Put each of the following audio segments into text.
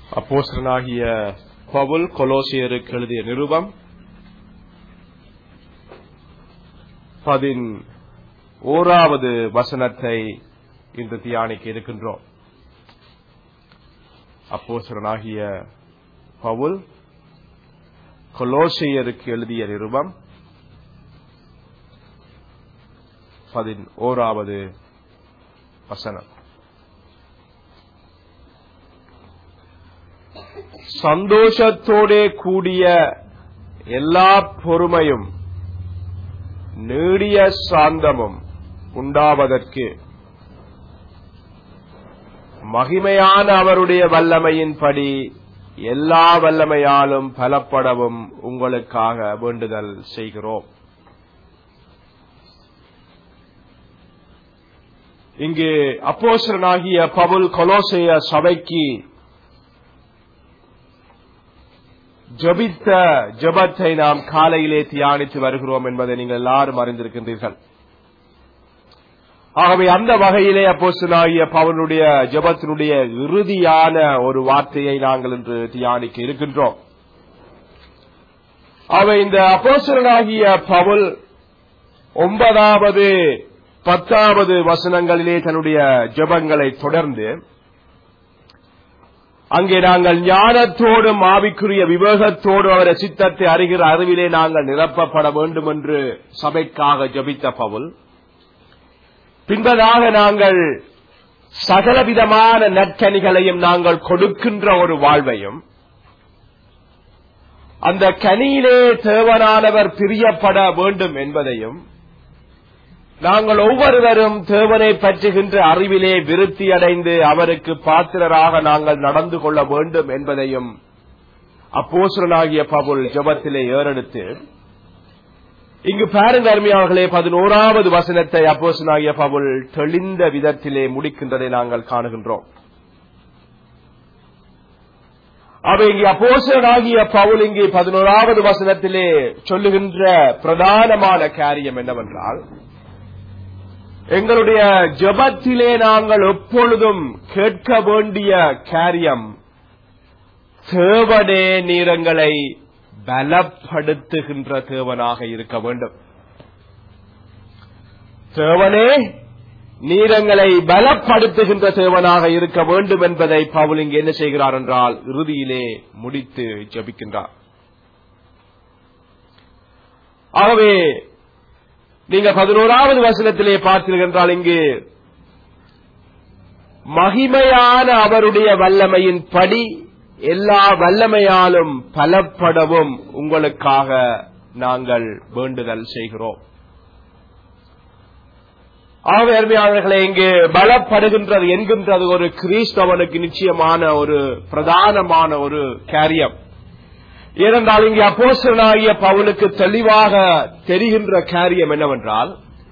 அப்போஸ்தலனாகிய பவுல் கொலோசியருக்கு எழுதிய நிருபம் பதின் ஓராவது வசனத்தை இன்று தியானிக்க இருக்கின்றோம் அப்போஸ்தலனாகிய பவுல் கொலோசியருக்கு எழுதிய நிருபம் பதின் ஓராவது வசனம் சந்தோஷத்தோடே கூடிய எல்லா பொறுமையும் நீடிய சாந்தமும் உண்டாவதற்கு மகிமையான அவருடைய வல்லமையின்படி எல்லா வல்லமையாலும் பலப்படவும் உங்களுக்காக வேண்டுதல் செய்கிறோம் இங்கு அப்போசரனாகிய பவுல் கொலோசைய சபைக்கு ஜபித்த ஜபத்தை நாம் காலையிலே தியானித்து வருகிறோம் என்பதை நீங்கள் எல்லாரும் அறிந்திருக்கின்றீர்கள் ஆகவே அந்த வகையிலே அப்போசனாகிய பவனுடைய ஜபத்தினுடைய இறுதியான ஒரு வார்த்தையை நாங்கள் இன்று தியானிக்க இருக்கின்றோம் அவை இந்த அப்போசனாகிய பவுல் ஒன்பதாவது பத்தாவது வசனங்களிலே தன்னுடைய ஜபங்களை தொடர்ந்து அங்கே நாங்கள் ஞானத்தோடும் ஆவிக்குரிய விவேகத்தோடும் அவரை சித்தத்தை அறிகிற அறிவிலே நாங்கள் நிரப்பப்பட வேண்டும் என்று சபைக்காக ஜபித்த பவுல் பின்பதாக நாங்கள் சகலவிதமான நற்கனிகளையும் நாங்கள் கொடுக்கின்ற ஒரு வாழ்வையும் அந்த கனியிலே தேவனானவர் பிரியப்பட வேண்டும் என்பதையும் நாங்கள் ஒவ்வொருவரும் தேவனை பற்றுகின்ற அறிவிலே விருத்தி அடைந்து அவருக்கு பாத்திரராக நாங்கள் நடந்து கொள்ள வேண்டும் என்பதையும் அப்போசுரனாகிய பவுல் ஜபத்திலே ஏறெடுத்து இங்கு பாருங்க அருமையாளர்களே பதினோராவது வசனத்தை அப்போசனாகிய பவுல் தெளிந்த விதத்திலே முடிக்கின்றதை நாங்கள் காணுகின்றோம் அவை இங்கே அப்போசனாகிய பவுல் இங்கே பதினோராவது வசனத்திலே சொல்லுகின்ற பிரதானமான காரியம் என்னவென்றால் எங்களுடைய ஜபத்திலே நாங்கள் எப்பொழுதும் கேட்க வேண்டிய காரியம் தேவனே நீரங்களை பலப்படுத்துகின்ற தேவனாக இருக்க வேண்டும் தேவனே நீரங்களை பலப்படுத்துகின்ற தேவனாக இருக்க வேண்டும் என்பதை பவுல் இங்கு என்ன செய்கிறார் என்றால் இறுதியிலே முடித்து ஜபிக்கின்றார் ஆகவே நீங்க பதினோராவது வசனத்திலே பார்த்தீர்கள் என்றால் இங்கு மகிமையான அவருடைய வல்லமையின் படி எல்லா வல்லமையாலும் பலப்படவும் உங்களுக்காக நாங்கள் வேண்டுதல் செய்கிறோம் ஆகவே அருமையாளர்களை இங்கு பலப்படுகின்றது என்கின்றது ஒரு கிறிஸ்தவனுக்கு நிச்சயமான ஒரு பிரதானமான ஒரு காரியம் ஏனென்றால் இங்கே அப்போசனாகிய பவுலுக்கு தெளிவாக தெரிகின்ற காரியம் என்னவென்றால்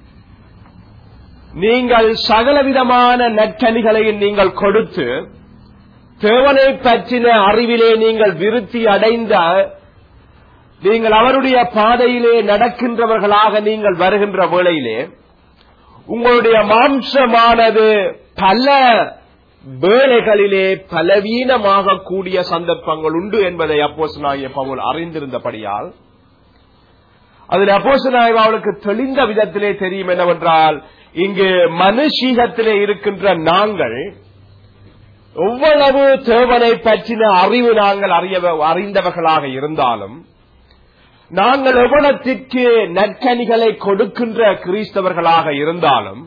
நீங்கள் சகலவிதமான நற்கனிகளையும் நீங்கள் கொடுத்து தேவனை பற்றின அறிவிலே நீங்கள் விருத்தி அடைந்த நீங்கள் அவருடைய பாதையிலே நடக்கின்றவர்களாக நீங்கள் வருகின்ற வேளையிலே உங்களுடைய மாம்சமானது பல வேலைகளிலே பலவீனமாக கூடிய சந்தர்ப்பங்கள் உண்டு என்பதை அப்போசனாகிய பவுல் அறிந்திருந்தபடியால் அதில் அப்போசனாய் அவளுக்கு தெளிந்த விதத்திலே தெரியும் என்னவென்றால் இங்கு மனுஷீகத்திலே இருக்கின்ற நாங்கள் எவ்வளவு தேவனை பற்றின அறிவு நாங்கள் அறிய அறிந்தவர்களாக இருந்தாலும் நாங்கள் எவ்வளத்திற்கு நற்கனிகளை கொடுக்கின்ற கிறிஸ்தவர்களாக இருந்தாலும்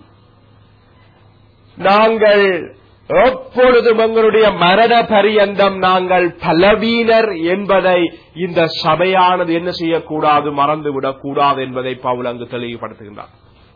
நாங்கள் எப்பொழுதும் எங்களுடைய மரண பரியந்தம் நாங்கள் பலவீனர் என்பதை இந்த சபையானது என்ன செய்யக்கூடாது மறந்துவிடக் கூடாது என்பதை பவுல் அங்கு தெளிவுபடுத்துகின்றார்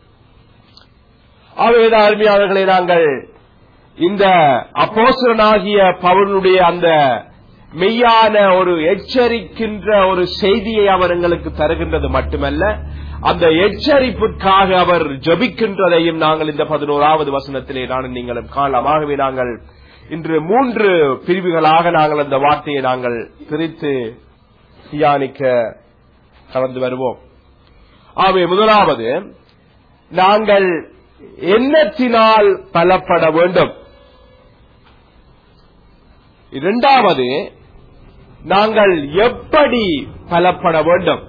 ஆகவேதான் அருமையாளர்களை நாங்கள் இந்த அப்போசரனாகிய பவுனுடைய அந்த மெய்யான ஒரு எச்சரிக்கின்ற ஒரு செய்தியை அவர் எங்களுக்கு தருகின்றது மட்டுமல்ல அந்த எச்சரிப்புக்காக அவர் ஜபிக்கின்றதையும் நாங்கள் இந்த பதினோராவது வசனத்திலே நான் நீங்களும் காணலாம் ஆகவே நாங்கள் இன்று மூன்று பிரிவுகளாக நாங்கள் அந்த வார்த்தையை நாங்கள் பிரித்து தியானிக்க கலந்து வருவோம் ஆகவே முதலாவது நாங்கள் எண்ணத்தினால் பலப்பட வேண்டும் இரண்டாவது நாங்கள் எப்படி பலப்பட வேண்டும்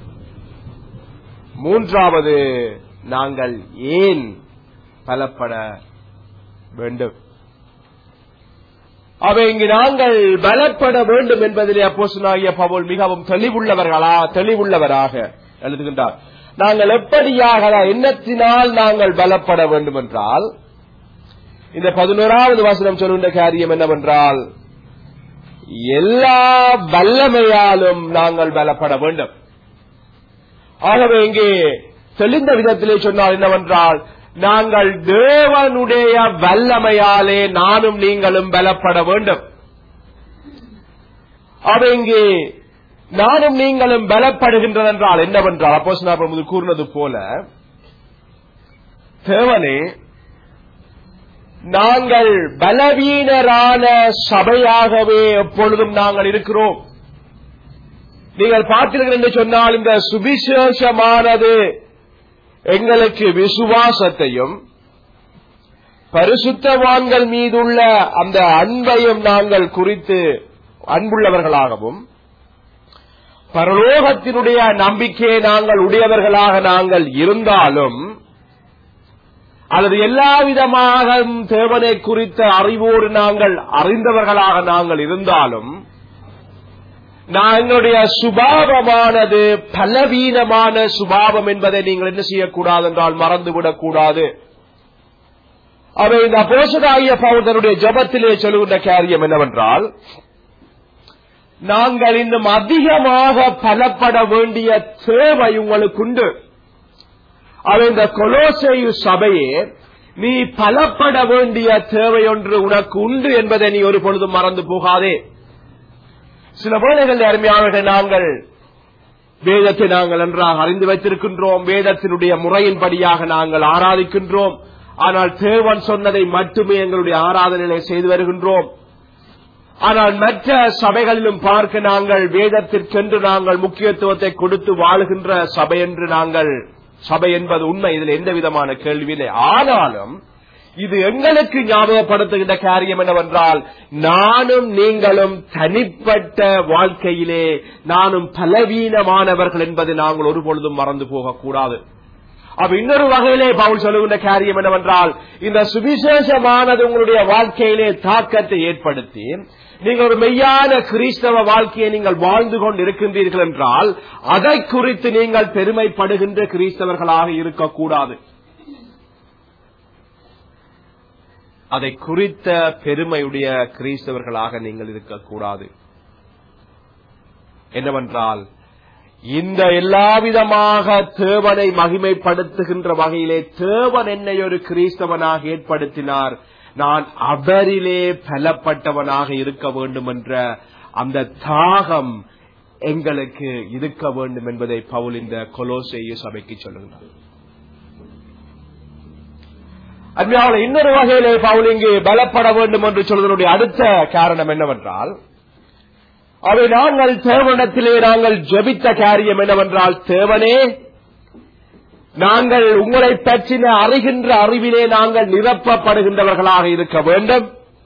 மூன்றாவது நாங்கள் ஏன் பலப்பட வேண்டும் அவை இங்கு நாங்கள் பலப்பட வேண்டும் என்பதிலே அப்போசனாகிய பவுல் மிகவும் தெளிவுள்ளவர்களா தெளிவுள்ளவராக எழுதுகின்றார் நாங்கள் எப்படியாக எண்ணத்தினால் நாங்கள் பலப்பட வேண்டும் என்றால் இந்த பதினோராவது வசனம் சொல்கின்ற காரியம் என்னவென்றால் எல்லா வல்லமையாலும் நாங்கள் பலப்பட வேண்டும் ஆகவே இங்கே தெளிந்த விதத்திலே சொன்னால் என்னவென்றால் நாங்கள் தேவனுடைய வல்லமையாலே நானும் நீங்களும் பலப்பட வேண்டும் அவை இங்கே நானும் நீங்களும் பலப்படுகின்றன என்றால் என்னவென்றால் அப்போ கூறினது போல தேவனே நாங்கள் பலவீனரான சபையாகவே எப்பொழுதும் நாங்கள் இருக்கிறோம் நீங்கள் பார்த்தீர்கள் என்று சொன்னால் இந்த சுவிசேஷமானது எங்களுக்கு விசுவாசத்தையும் பரிசுத்தவான்கள் மீதுள்ள அந்த அன்பையும் நாங்கள் குறித்து அன்புள்ளவர்களாகவும் பரலோகத்தினுடைய நம்பிக்கையை நாங்கள் உடையவர்களாக நாங்கள் இருந்தாலும் அல்லது எல்லா விதமாக தேவனை குறித்த அறிவோடு நாங்கள் அறிந்தவர்களாக நாங்கள் இருந்தாலும் எங்களுடைய சுபாவமானது பலவீனமான சுபாவம் என்பதை நீங்கள் என்ன செய்யக்கூடாது என்றால் மறந்துவிடக் கூடாது அவை இந்த போசதாகிய பவுதனுடைய ஜபத்திலே சொல்லுகின்ற காரியம் என்னவென்றால் நாங்கள் இன்னும் அதிகமாக பலப்பட வேண்டிய தேவை உங்களுக்குண்டு அவை இந்த கொலோசையு சபையே நீ பலப்பட வேண்டிய தேவை ஒன்று உனக்கு உண்டு என்பதை நீ ஒரு பொழுதும் மறந்து போகாதே சில வேளைகள் அருமையானவர்கள் நாங்கள் வேதத்தை நாங்கள் நன்றாக அறிந்து வைத்திருக்கின்றோம் வேதத்தினுடைய முறையின்படியாக நாங்கள் ஆராதிக்கின்றோம் ஆனால் தேவன் சொன்னதை மட்டுமே எங்களுடைய ஆராதனைகளை செய்து வருகின்றோம் ஆனால் மற்ற சபைகளிலும் பார்க்க நாங்கள் வேதத்திற்கென்று நாங்கள் முக்கியத்துவத்தை கொடுத்து வாழுகின்ற சபை என்று நாங்கள் சபை என்பது உண்மை இதில் எந்த விதமான கேள்வியில்லை ஆனாலும் இது எங்களுக்கு ஞாபகப்படுத்துகின்ற காரியம் என்னவென்றால் நானும் நீங்களும் தனிப்பட்ட வாழ்க்கையிலே நானும் பலவீனமானவர்கள் என்பதை நாங்கள் ஒருபொழுதும் மறந்து போகக்கூடாது அப்ப இன்னொரு வகையிலே பவுல் சொல்லுகின்ற காரியம் என்னவென்றால் இந்த சுவிசேஷமானது உங்களுடைய வாழ்க்கையிலே தாக்கத்தை ஏற்படுத்தி நீங்கள் ஒரு மெய்யான கிறிஸ்தவ வாழ்க்கையை நீங்கள் வாழ்ந்து கொண்டு இருக்கின்றீர்கள் என்றால் அதை குறித்து நீங்கள் பெருமைப்படுகின்ற கிறிஸ்தவர்களாக இருக்கக்கூடாது அதை குறித்த பெருமையுடைய கிறிஸ்தவர்களாக நீங்கள் இருக்கக்கூடாது என்னவென்றால் இந்த எல்லாவிதமாக தேவனை மகிமைப்படுத்துகின்ற வகையிலே தேவன் என்னை ஒரு கிறிஸ்தவனாக ஏற்படுத்தினார் நான் அவரிலே பலப்பட்டவனாக இருக்க வேண்டும் என்ற அந்த தாகம் எங்களுக்கு இருக்க வேண்டும் என்பதை பவுல் இந்த கொலோசேய சபைக்கு சொல்லுகிறார் அருமையான இன்னொரு வகையிலே பவுல் இங்கு பலப்பட வேண்டும் என்று சொல்வதனுடைய அடுத்த காரணம் என்னவென்றால் அவை நாங்கள் தேவனிடத்திலே நாங்கள் ஜபித்த காரியம் என்னவென்றால் தேவனே நாங்கள் உங்களை பற்றின அறிகின்ற அறிவிலே நாங்கள் நிரப்பப்படுகின்றவர்களாக இருக்க வேண்டும்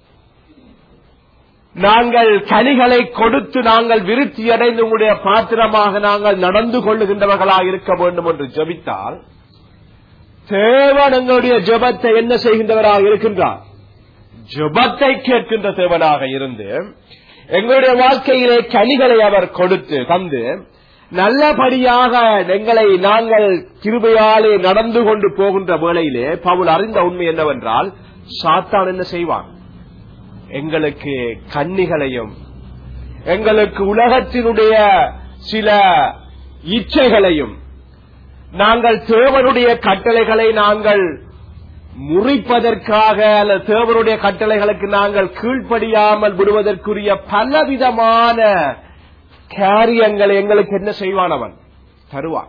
நாங்கள் கனிகளை கொடுத்து நாங்கள் விருத்தி அடைந்து உங்களுடைய பாத்திரமாக நாங்கள் நடந்து கொள்ளுகின்றவர்களாக இருக்க வேண்டும் என்று ஜபித்தால் தேவன் எங்களுடைய ஜபத்தை என்ன செய்கின்றவராக இருக்கின்றார் ஜபத்தை கேட்கின்ற தேவனாக இருந்து எங்களுடைய வாழ்க்கையிலே கனிகளை அவர் கொடுத்து தந்து நல்லபடியாக எங்களை நாங்கள் கிருபையாலே நடந்து கொண்டு போகின்ற வேளையிலே பவுல் அறிந்த உண்மை என்னவென்றால் சாத்தான் என்ன செய்வான் எங்களுக்கு கன்னிகளையும் எங்களுக்கு உலகத்தினுடைய சில இச்சைகளையும் நாங்கள் தேவனுடைய கட்டளைகளை நாங்கள் முறிப்பதற்காக அல்லது தேவனுடைய கட்டளைகளுக்கு நாங்கள் கீழ்ப்படியாமல் விடுவதற்குரிய பலவிதமான காரியங்களை எங்களுக்கு என்ன செய்வான் அவன் தருவான்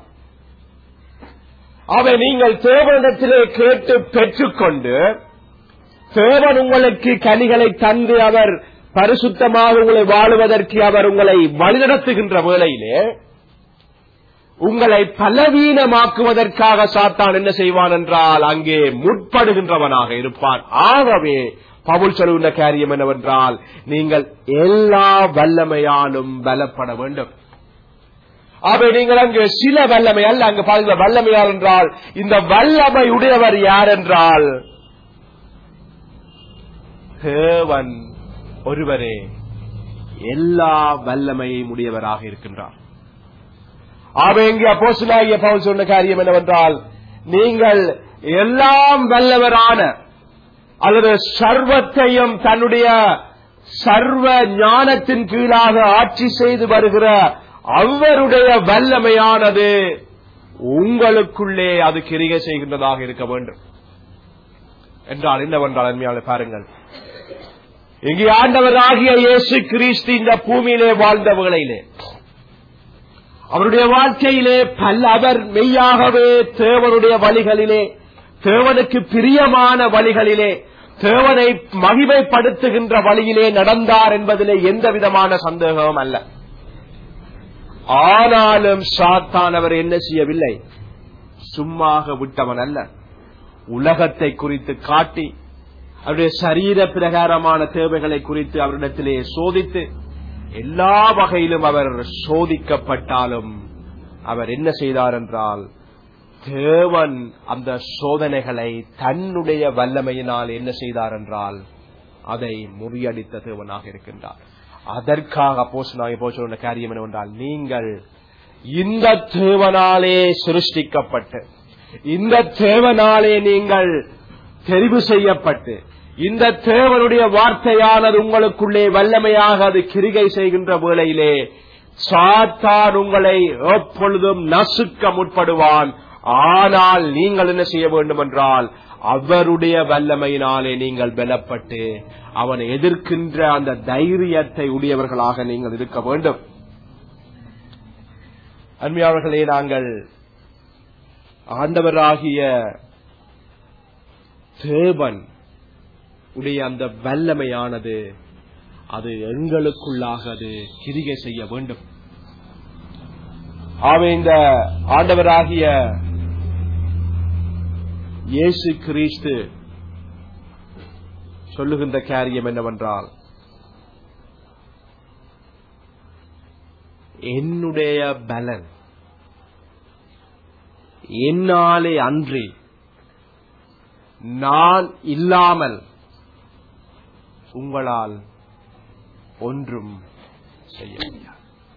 அவை நீங்கள் தேவனிடத்திலே கேட்டு பெற்றுக்கொண்டு தேவன் உங்களுக்கு கனிகளை தந்து அவர் பரிசுத்தமாக உங்களை வாழுவதற்கு அவர் உங்களை வழிநடத்துகின்ற வேளையிலே உங்களை பலவீனமாக்குவதற்காக சாத்தான் என்ன செய்வான் என்றால் அங்கே முற்படுகின்றவனாக இருப்பான் ஆகவே பவுல் சொல்லுகின்ற காரியம் என்னவென்றால் நீங்கள் எல்லா வல்லமையாலும் பலப்பட வேண்டும் அவை நீங்கள் அங்கு சில வல்லமை அல்ல அங்கு பாருங்க வல்லமை யார் என்றால் இந்த வல்லமை உடையவர் யார் என்றால் தேவன் ஒருவரே எல்லா வல்லமையும் உடையவராக இருக்கின்றார் ஆக இங்கே அப்போஸ்தலனாகிய பவுல் சொன்ன காரியம் என்னவென்றால் நீங்கள் எல்லாம் வல்லவரான அல்லது சர்வத்தையும் தன்னுடைய சர்வ ஞானத்தின் கீழாக ஆட்சி செய்து வருகிற அவருடைய வல்லமையானது உங்களுக்குள்ளே அது கிரிகை செய்கின்றதாக இருக்க வேண்டும் என்றால் என்னவென்றால் அருமையாளை பாருங்கள் இங்கே ஆண்டவராகிய இயேசு கிறிஸ்து இந்த பூமியிலே வாழ்ந்த வேளையிலே அவருடைய வாழ்க்கையிலே பல அவர் மெய்யாகவே தேவனுடைய வழிகளிலே தேவனுக்கு பிரியமான வழிகளிலே தேவனை மகிமைப்படுத்துகின்ற வழியிலே நடந்தார் என்பதிலே எந்த விதமான சந்தேகமும் அல்ல ஆனாலும் சாத்தான் அவர் என்ன செய்யவில்லை சும்மாக விட்டவன் அல்ல உலகத்தை குறித்து காட்டி அவருடைய சரீர பிரகாரமான தேவைகளை குறித்து அவரிடத்திலே சோதித்து எல்லா வகையிலும் அவர் சோதிக்கப்பட்டாலும் அவர் என்ன செய்தார் என்றால் தேவன் அந்த சோதனைகளை தன்னுடைய வல்லமையினால் என்ன செய்தார் என்றால் அதை முறியடித்த தேவனாக இருக்கின்றார் அதற்காக அப்போஸ்தலனாகிய பவுல் சொன்ன காரியம் என்னவென்றால் நீங்கள் இந்த தேவனாலே சிருஷ்டிக்கப்பட்டு இந்த தேவனாலே நீங்கள் தெரிவு செய்யப்பட்டு இந்த தேவனுடைய வார்த்தையானது உங்களுக்குள்ளே வல்லமையாக அது கிரிகை செய்கின்ற வேளையிலே சாத்தான் உங்களை எப்பொழுதும் நசுக்க முற்படுவான் ஆனால் நீங்கள் என்ன செய்ய வேண்டும் என்றால் அவருடைய வல்லமையினாலே நீங்கள் பலப்பட்டு அவனை எதிர்க்கின்ற அந்த தைரியத்தை உடையவர்களாக நீங்கள் இருக்க வேண்டும் அன்மையாளர்களே நாங்கள் ஆண்டவராகிய தேவன் உடைய அந்த வல்லமையானது அது எங்களுக்குள்ளாக அது கிரிகை செய்ய வேண்டும் ஆக இந்த ஆண்டவராகிய இயேசு கிறிஸ்து சொல்லுகின்ற காரியம் என்னவென்றால் என்னுடைய பலன் என்னாலே அன்றி நான் இல்லாமல் உங்களால் ஒன்றும் செய்ய முடியாது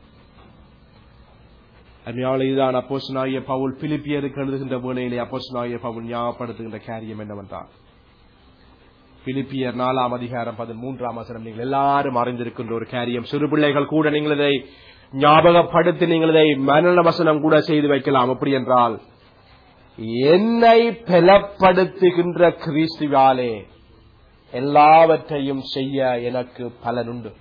அந்நாள் இதுதான் அப்போசனாகிய பவுல் பிலிப்பியருக்கு எழுதுகின்ற வேளையிலே அப்போசனாகிய பவுல் ஞாபகப்படுத்துகின்ற காரியம் என்னவென்றால் பிலிப்பியர் நாலாம் அதிகாரம் பதிமூன்றாம் வசனம் நீங்கள் எல்லாரும் அறிந்திருக்கின்ற ஒரு காரியம் சிறு பிள்ளைகள் கூட நீங்கள் இதை ஞாபகப்படுத்தி நீங்கள் இதை மரண வசனம் கூட செய்து வைக்கலாம் அப்படி என்றால் என்னை பலப்படுத்துகின்ற கிறிஸ்துவாலே எல்லாவற்றையும் செய்ய எனக்கு பலனுண்டு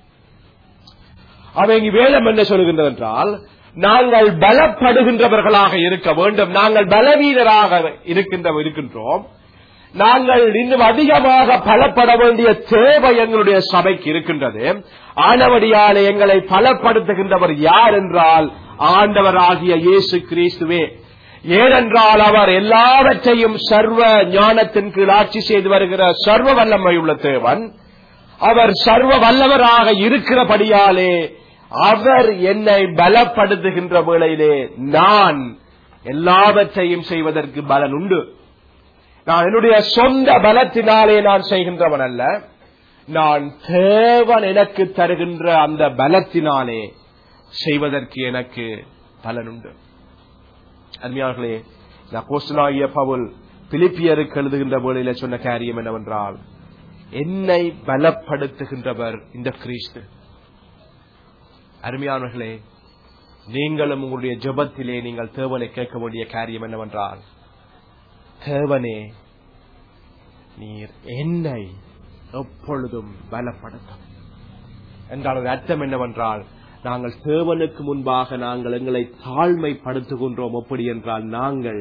அவன் இங்கு வேதம் என்ன சொல்கின்றது என்றால் நாங்கள் பலப்படுகின்றவர்களாக இருக்க வேண்டும் நாங்கள் பலவீனராக இருக்கின்ற இருக்கின்றோம் நாங்கள் இன்னும் அதிகமாக பலப்பட வேண்டிய தேவை எங்களுடைய சபைக்கு இருக்கின்றது ஆனவடியாலே எங்களை பலப்படுத்துகின்றவர் யார் என்றால் ஆண்டவராகிய இயேசு கிறிஸ்துவே ஏனென்றால் அவர் எல்லாவற்றையும் சர்வ ஞானத்தின் கீழ் ஆட்சி செய்து வருகிற சர்வ வல்லமை உள்ள தேவன் அவர் சர்வ வல்லவராக இருக்கிறபடியாலே அவர் என்னை பலப்படுத்துகின்ற வேளையிலே நான் எல்லாவற்றையும் செய்வதற்கு பலன் உண்டு நான் என்னுடைய சொந்த பலத்தினாலே நான் செய்கின்றவன் அல்ல நான் தேவன் எனக்கு தருகின்ற அந்த பலத்தினாலே செய்வதற்கு எனக்கு பலன் உண்டு அருமையார்களே அப்போஸ்தலனாகிய பவுல் பிலிப்பியருக்கு எழுதுகின்ற வேளையில சொன்ன காரியம் என்னவென்றால் என்னை பலப்படுத்துகின்றவர் இந்த கிறிஸ்து அருமையானவர்களே நீங்களும் உங்களுடைய ஜெபத்திலே நீங்கள் தேவனை கேட்க வேண்டிய காரியம் என்னவென்றால் தேவனே நீர் என்னை எப்பொழுதும் பலப்படுத்தும் என்றால் அதன் அர்த்தம் என்னவென்றால் நாங்கள் தேவனுக்கு முன்பாக நாங்கள் எங்களை தாழ்மைப்படுத்துகின்றோம் எப்படி என்றால் நாங்கள்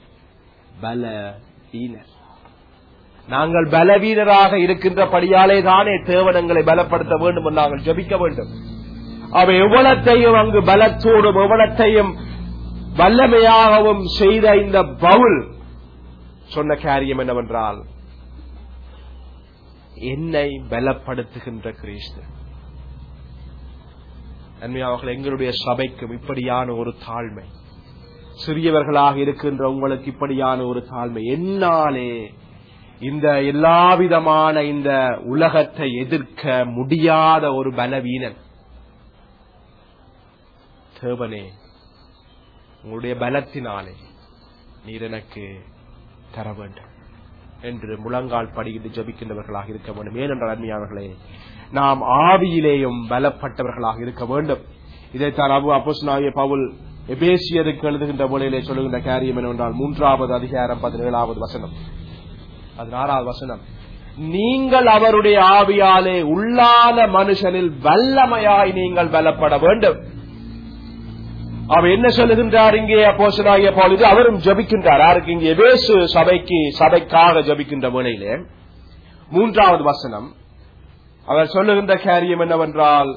பலவீனர் நாங்கள் பலவீனராக இருக்கின்றபடியாலே தானே தேவன் எங்களை பலப்படுத்த வேண்டும் என்று நாங்கள் ஜபிக்க வேண்டும் அவை எவ்வளத்தையும் அங்கு பலத்தோடும் எவ்வளத்தையும் வல்லமையாகவும் செய்த இந்த பவுல் சொன்ன காரியம் என்னவென்றால் என்னை பலப்படுத்துகின்ற கிறிஸ்து நன்மையாவர்கள் எங்களுடைய சபைக்கும் இப்படியான ஒரு தாழ்மை சிறியவர்களாக இருக்கின்ற உங்களுக்கு இப்படியான ஒரு தாழ்மை என்னாலே இந்த எல்லாவிதமான இந்த உலகத்தை எதிர்க்க முடியாத ஒரு பலவீனன் தேவனே உங்களுடைய பலத்தினாலே நீர் எனக்கு தர வேண்டும் என்று முழங்கால் படிக்கிட்டு ஜபிக்கின்றவர்களாக இருக்க வேண்டும் ஏனென்றால் அருமையானவர்களே நாம் ஆவியிலேயும் பலப்பட்டவர்களாக இருக்க வேண்டும் இதைத்தான் அபு அப்போஸ்னாகிய பவுல் எபேசியருக்கு எழுதுகின்ற மொழியிலே சொல்லுகின்ற காரியம் என்னவென்றால் மூன்றாவது அதிகாரம் பதினேழாவது வசனம் பதினாறாவது வசனம் நீங்கள் அவருடைய ஆவியாலே உள்ளான மனுஷனில் வல்லமையாய் நீங்கள் பலப்பட வேண்டும் அவர் என்ன சொல்லுகின்றார் இங்கே அப்போசனாகிய பவுல் இது அவரும் ஜபிக்கின்றார் யாருக்கு இங்கே எபேசு சபைக்கு சபைக்காக ஜபிக்கின்ற வேளையிலே மூன்றாவது வசனம் அவர் சொல்லுகின்ற காரியம் என்னவென்றால்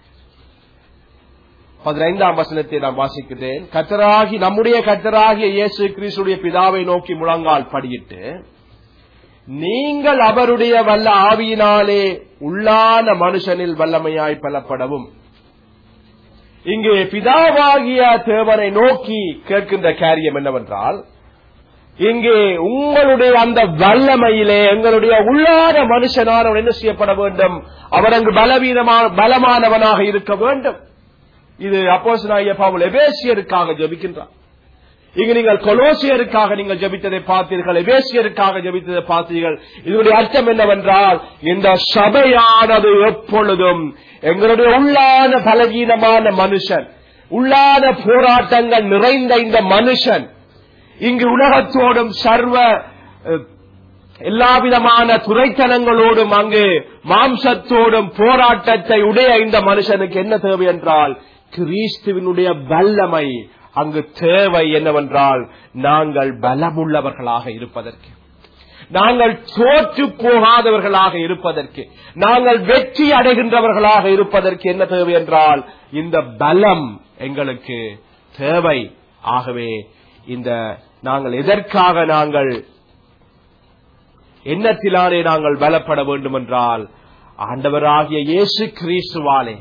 பதினைந்தாம் வசனத்தை நான் வாசிக்கிறேன் கத்தராகி நம்முடைய கத்தராகிய இயேசு கிறிஸ்துடைய பிதாவை நோக்கி முழங்கால் படியிட்டு நீங்கள் அவருடைய வல்ல ஆவியினாலே உள்ளான மனுஷனில் வல்லமையாய் பலப்படவும் இங்கே பிதாவாகிய தேவனை நோக்கி கேட்கின்ற காரியம் என்னவென்றால் இங்கே உங்களுடைய அந்த வல்லமையிலே எங்களுடைய உள்ளான மனுஷனானவன் என்ன செய்யப்பட வேண்டும் அவர் அங்கு பலவீனமான பலமானவனாக இருக்க வேண்டும் இது அப்போசனாகிய பவுல் எபேசியருக்காக ஜபிக்கின்றார் இங்கு நீங்கள் கொலோசியருக்காக நீங்கள் ஜபித்ததை பார்த்தீர்கள் எபேசியருக்காக ஜபித்ததை பார்த்தீர்கள் இதனுடைய அர்த்தம் என்னவென்றால் இந்த சபையானது எப்பொழுதும் எங்களுடைய உள்ளான பலகீனமான மனுஷன் உள்ளான போராட்டங்கள் நிறைந்த இந்த மனுஷன் இங்கு உலகத்தோடும் சர்வ அஹ், எல்லாவிதமான துறைத்தனங்களோடும் அங்கு மாம்சத்தோடும் போராட்டத்தை உடைய இந்த மனுஷனுக்கு என்ன தேவை என்றால் கிறிஸ்துவினுடைய வல்லமை அங்கு தேவை என்னவென்றால் நாங்கள் பலமுள்ளவர்களாக இருப்பதற்கு நாங்கள் தோற்று போகாதவர்களாக இருப்பதற்கு நாங்கள் வெற்றி அடைகின்றவர்களாக இருப்பதற்கு என்ன தேவை என்றால் இந்த பலம் எங்களுக்கு தேவை ஆகவே இந்த நாங்கள் எதற்காக நாங்கள் எண்ணத்திலானே நாங்கள் பலப்பட வேண்டும் என்றால் ஆண்டவராகிய இயேசு கிறிஸ்துவாலே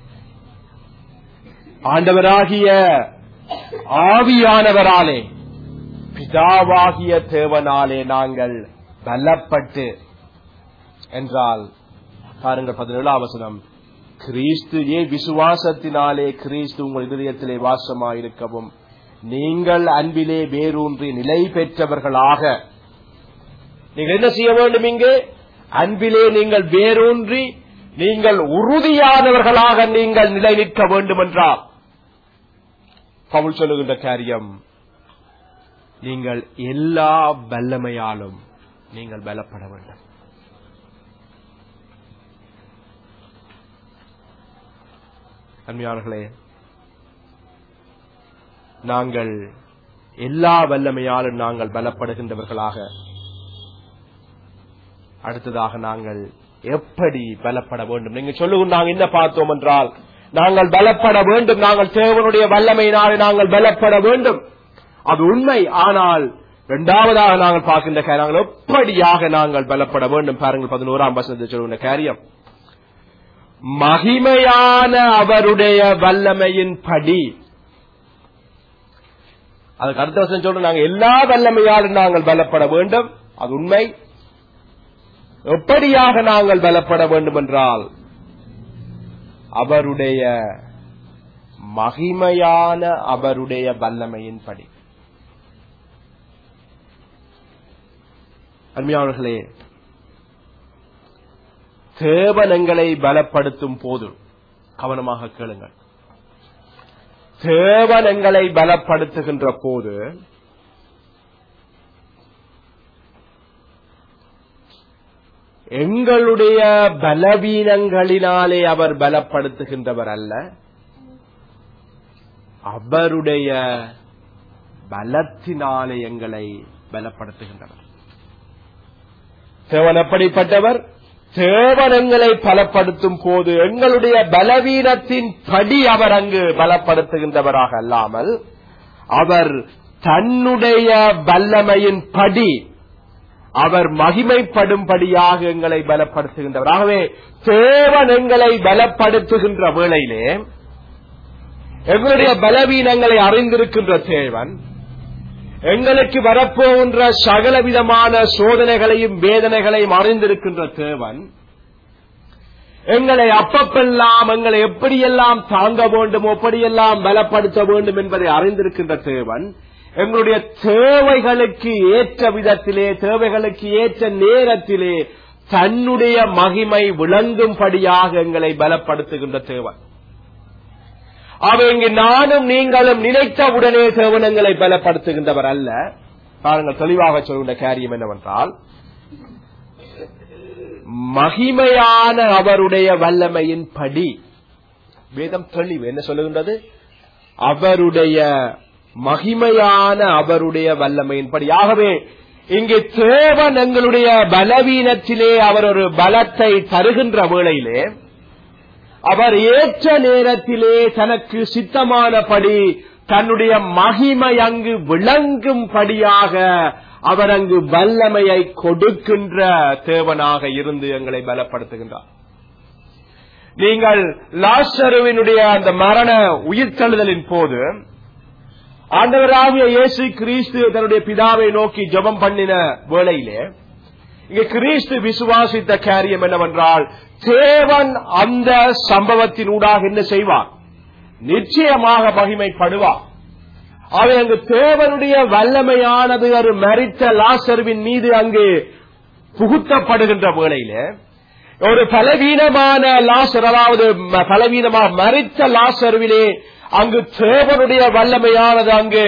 ஆண்டவராகிய ஆவியானவராலே பிதாவாகிய தேவனாலே நாங்கள் பலப்பட்டு என்றால் பாருங்கள் பதினேழாம் வசனம் கிறிஸ்து ஏ விசுவாசத்தினாலே கிறிஸ்து உங்கள் இதயத்திலே வாசமாயிருக்கவும் நீங்கள் அன்பிலே வேரூன்றி நிலை பெற்றவர்களாக நீங்கள் என்ன செய்ய வேண்டும் இங்கு அன்பிலே நீங்கள் வேரூன்றி நீங்கள் உறுதியானவர்களாக நீங்கள் நிலை நிற்க வேண்டும் என்றார் பவுல் சொல்லுகின்ற காரியம் நீங்கள் எல்லா வல்லமையாலும் நீங்கள் பலப்பட வேண்டும் அன்மையாளர்களே நாங்கள் எல்லா வல்லமையாலும் நாங்கள் பலப்படுகின்றவர்களாக அடுத்ததாக நாங்கள் எப்படி பலப்பட வேண்டும் நீங்க சொல்லுங்க நாங்கள் என்ன பார்த்தோம் என்றால் நாங்கள் பலப்பட வேண்டும் நாங்கள் தேவனுடைய வல்லமையினாலே நாங்கள் பலப்பட வேண்டும் அது உண்மை ஆனால் இரண்டாவதாக நாங்கள் பார்க்கின்ற காரியம் நாங்கள் எப்படியாக நாங்கள் பலப்பட வேண்டும் பாருங்கள் பதினோராம் வசனத்தை சொல்லுகின்ற காரியம் மகிமையான அவருடைய வல்லமையின் படி அதுக்கு அடுத்த வசனம் சொல்றோம் நாங்கள் எல்லா வல்லமையாலும் நாங்கள் பலப்பட வேண்டும் அது உண்மை எப்படியாக நாங்கள் பலப்பட வேண்டும் என்றால் அவருடைய மகிமையான அவருடைய வல்லமையின் படி அருமையானவர்களே தேவனங்களை பலப்படுத்தும் போது கவனமாக கேளுங்கள் தேவனங்களை பலப்படுத்துகின்ற போது எங்களுடைய பலவீனங்களினாலே அவர் பலப்படுத்துகின்றவர் அல்ல அவருடைய பலத்தினாலே எங்களை பலப்படுத்துகின்றவர் தேவன் எப்படிப்பட்டவர் தேவன் எங்களை பலப்படுத்தும் போது எங்களுடைய பலவீனத்தின் படி அவர் அங்கு பலப்படுத்துகின்றவராக அல்லாமல் அவர் தன்னுடைய வல்லமையின் படி அவர் மகிமைப்படும்படியாக எங்களை பலப்படுத்துகின்றவர் ஆகவே தேவன் எங்களை பலப்படுத்துகின்ற வேளையிலே எங்களுடைய பலவீனங்களை அறிந்திருக்கின்ற தேவன் எங்களுக்கு வரப்போகின்ற சகல விதமான சோதனைகளையும் வேதனைகளையும் அறிந்திருக்கின்ற தேவன் எங்களை அப்பப்பெல்லாம் எங்களை எப்படியெல்லாம் தாங்க வேண்டும் எப்படியெல்லாம் பலப்படுத்த வேண்டும் என்பதை அறிந்திருக்கின்ற தேவன் எங்களுடைய தேவைகளுக்கு ஏற்ற விதத்திலே தேவைகளுக்கு ஏற்ற நேரத்திலே தன்னுடைய மகிமை விளங்கும்படியாக எங்களை பலப்படுத்துகின்ற தேவன் அவை இங்கு நானும் நீங்களும் நினைத்தவுடனே தேவன் எங்களை பலப்படுத்துகின்றவர் அல்ல பாருங்கள் தெளிவாக சொல்கின்ற காரியம் என்னவென்றால் மகிமையான அவருடைய வல்லமையின் படி வேதம் தெளிவு என்ன சொல்லுகின்றது அவருடைய மகிமையான அவருடைய வல்லமையின் படி ஆகவே இங்கே தேவன் எங்களுடைய பலவீனத்திலே அவர் ஒரு பலத்தை தருகின்ற வேளையிலே அவர் ஏற்ற நேரத்திலே தனக்கு சித்தமானபடி தன்னுடைய மகிமை அங்கு விளங்கும்படியாக அவர் அங்கு வல்லமையை கொடுக்கின்ற தேவனாக இருந்து எங்களை பலப்படுத்துகின்றார் நீங்கள் லாசருவினுடைய அந்த மரண உயிர்த்தெழுதலின் போது ஆண்டவராகிய இயேசு கிறிஸ்து தன்னுடைய பிதாவை நோக்கி ஜெபம் பண்ணின வேளையிலே இங்க கிறிஸ்து விசுவாசித்த காரியம் என்னவென்றால் தேவன் அந்த சம்பவத்தினூடாக என்ன செய்வார் நிச்சயமாக மகிமைப்படுவார் அவை அங்கு தேவனுடைய வல்லமையானது ஒரு மறித்த லாசருவின் மீது அங்கு புகுத்தப்படுகின்ற வேளையில ஒரு பலவீனமான லாசர் அதாவது ம- பலவீனமாக மறித்த லாசருவிலே அங்கு தேவனுடைய வல்லமையானது அங்கு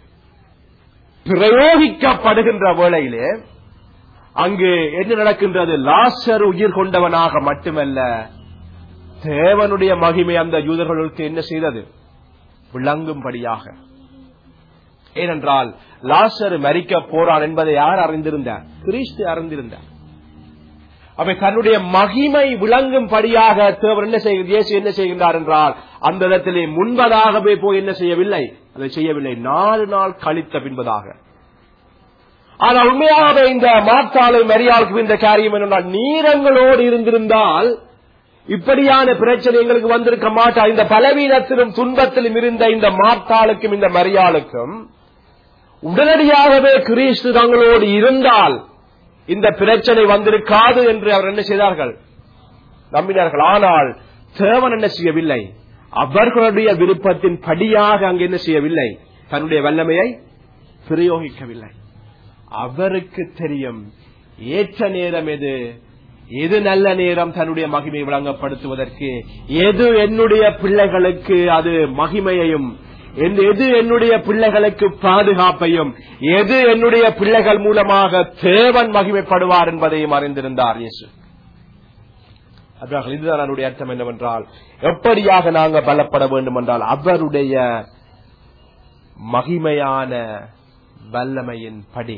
பிரயோகிக்கப்படுகின்ற வேளையிலே அங்கு என்ன நடக்கின்றது லாசர் உயிர் கொண்டவனாக மட்டுமல்ல தேவனுடைய மகிமை அந்த யூதர்களுக்கு என்ன செய்தது விளங்கும்படியாக ஏனென்றால் லாசர் மரிக்க போறான் என்பதை யார் அறிந்திருந்தார் கிறிஸ்து அறிந்திருந்தார் அவை தன்னுடைய மகிமை விளங்கும்படியாக தேவர் என்ன செய்கிறது இயேசு என்ன செய்கின்றார் என்றால் அந்த இடத்திலே முன்பதாகவே போய் என்ன செய்யவில்லை அதை செய்யவில்லை நாலு நாள் கழித்த பின்பதாக ஆனால் உண்மையாகவே இந்த மாத்தாளை மரியாளுக்கு இந்த காரியம் என்னென்றால் நீரங்களோடு இருந்திருந்தால் இப்படியான பிரச்சனை எங்களுக்கு வந்திருக்க மாட்டா இந்த பலவீனத்திலும் துன்பத்திலும் இருந்த இந்த மாத்தாளுக்கும் இந்த மரியாளுக்கும் உடனடியாகவே கிறிஸ்து தங்களோடு இருந்தால் இந்த பிரச்சனை வந்திருக்காது என்று அவர் என்ன செய்தார்கள் நம்பினார்கள் ஆனால் தேவன் என்ன செய்யவில்லை அவர்களுடைய விருப்பத்தின் படியாக அங்கு என்ன செய்யவில்லை தன்னுடைய வல்லமையை பிரயோகிக்கவில்லை அவருக்கு தெரியும் ஏற்ற நேரம் எது எது நல்ல நேரம் தன்னுடைய மகிமை விளங்கப்படுத்துவதற்கு எது என்னுடைய பிள்ளைகளுக்கு அது மகிமையையும் எந்த- எது என்னுடைய பிள்ளைகளுக்கு பாதுகாப்பையும் எது என்னுடைய பிள்ளைகள் மூலமாக தேவன் மகிமைப்படுவார் என்பதையும் அறிந்திருந்தார் இயேசு அதாவது இதுதான் என்னுடைய அர்த்தம் என்னவென்றால் எப்படியாக நாங்கள் பலப்பட வேண்டும் என்றால் அவருடைய மகிமையான வல்லமையின் படி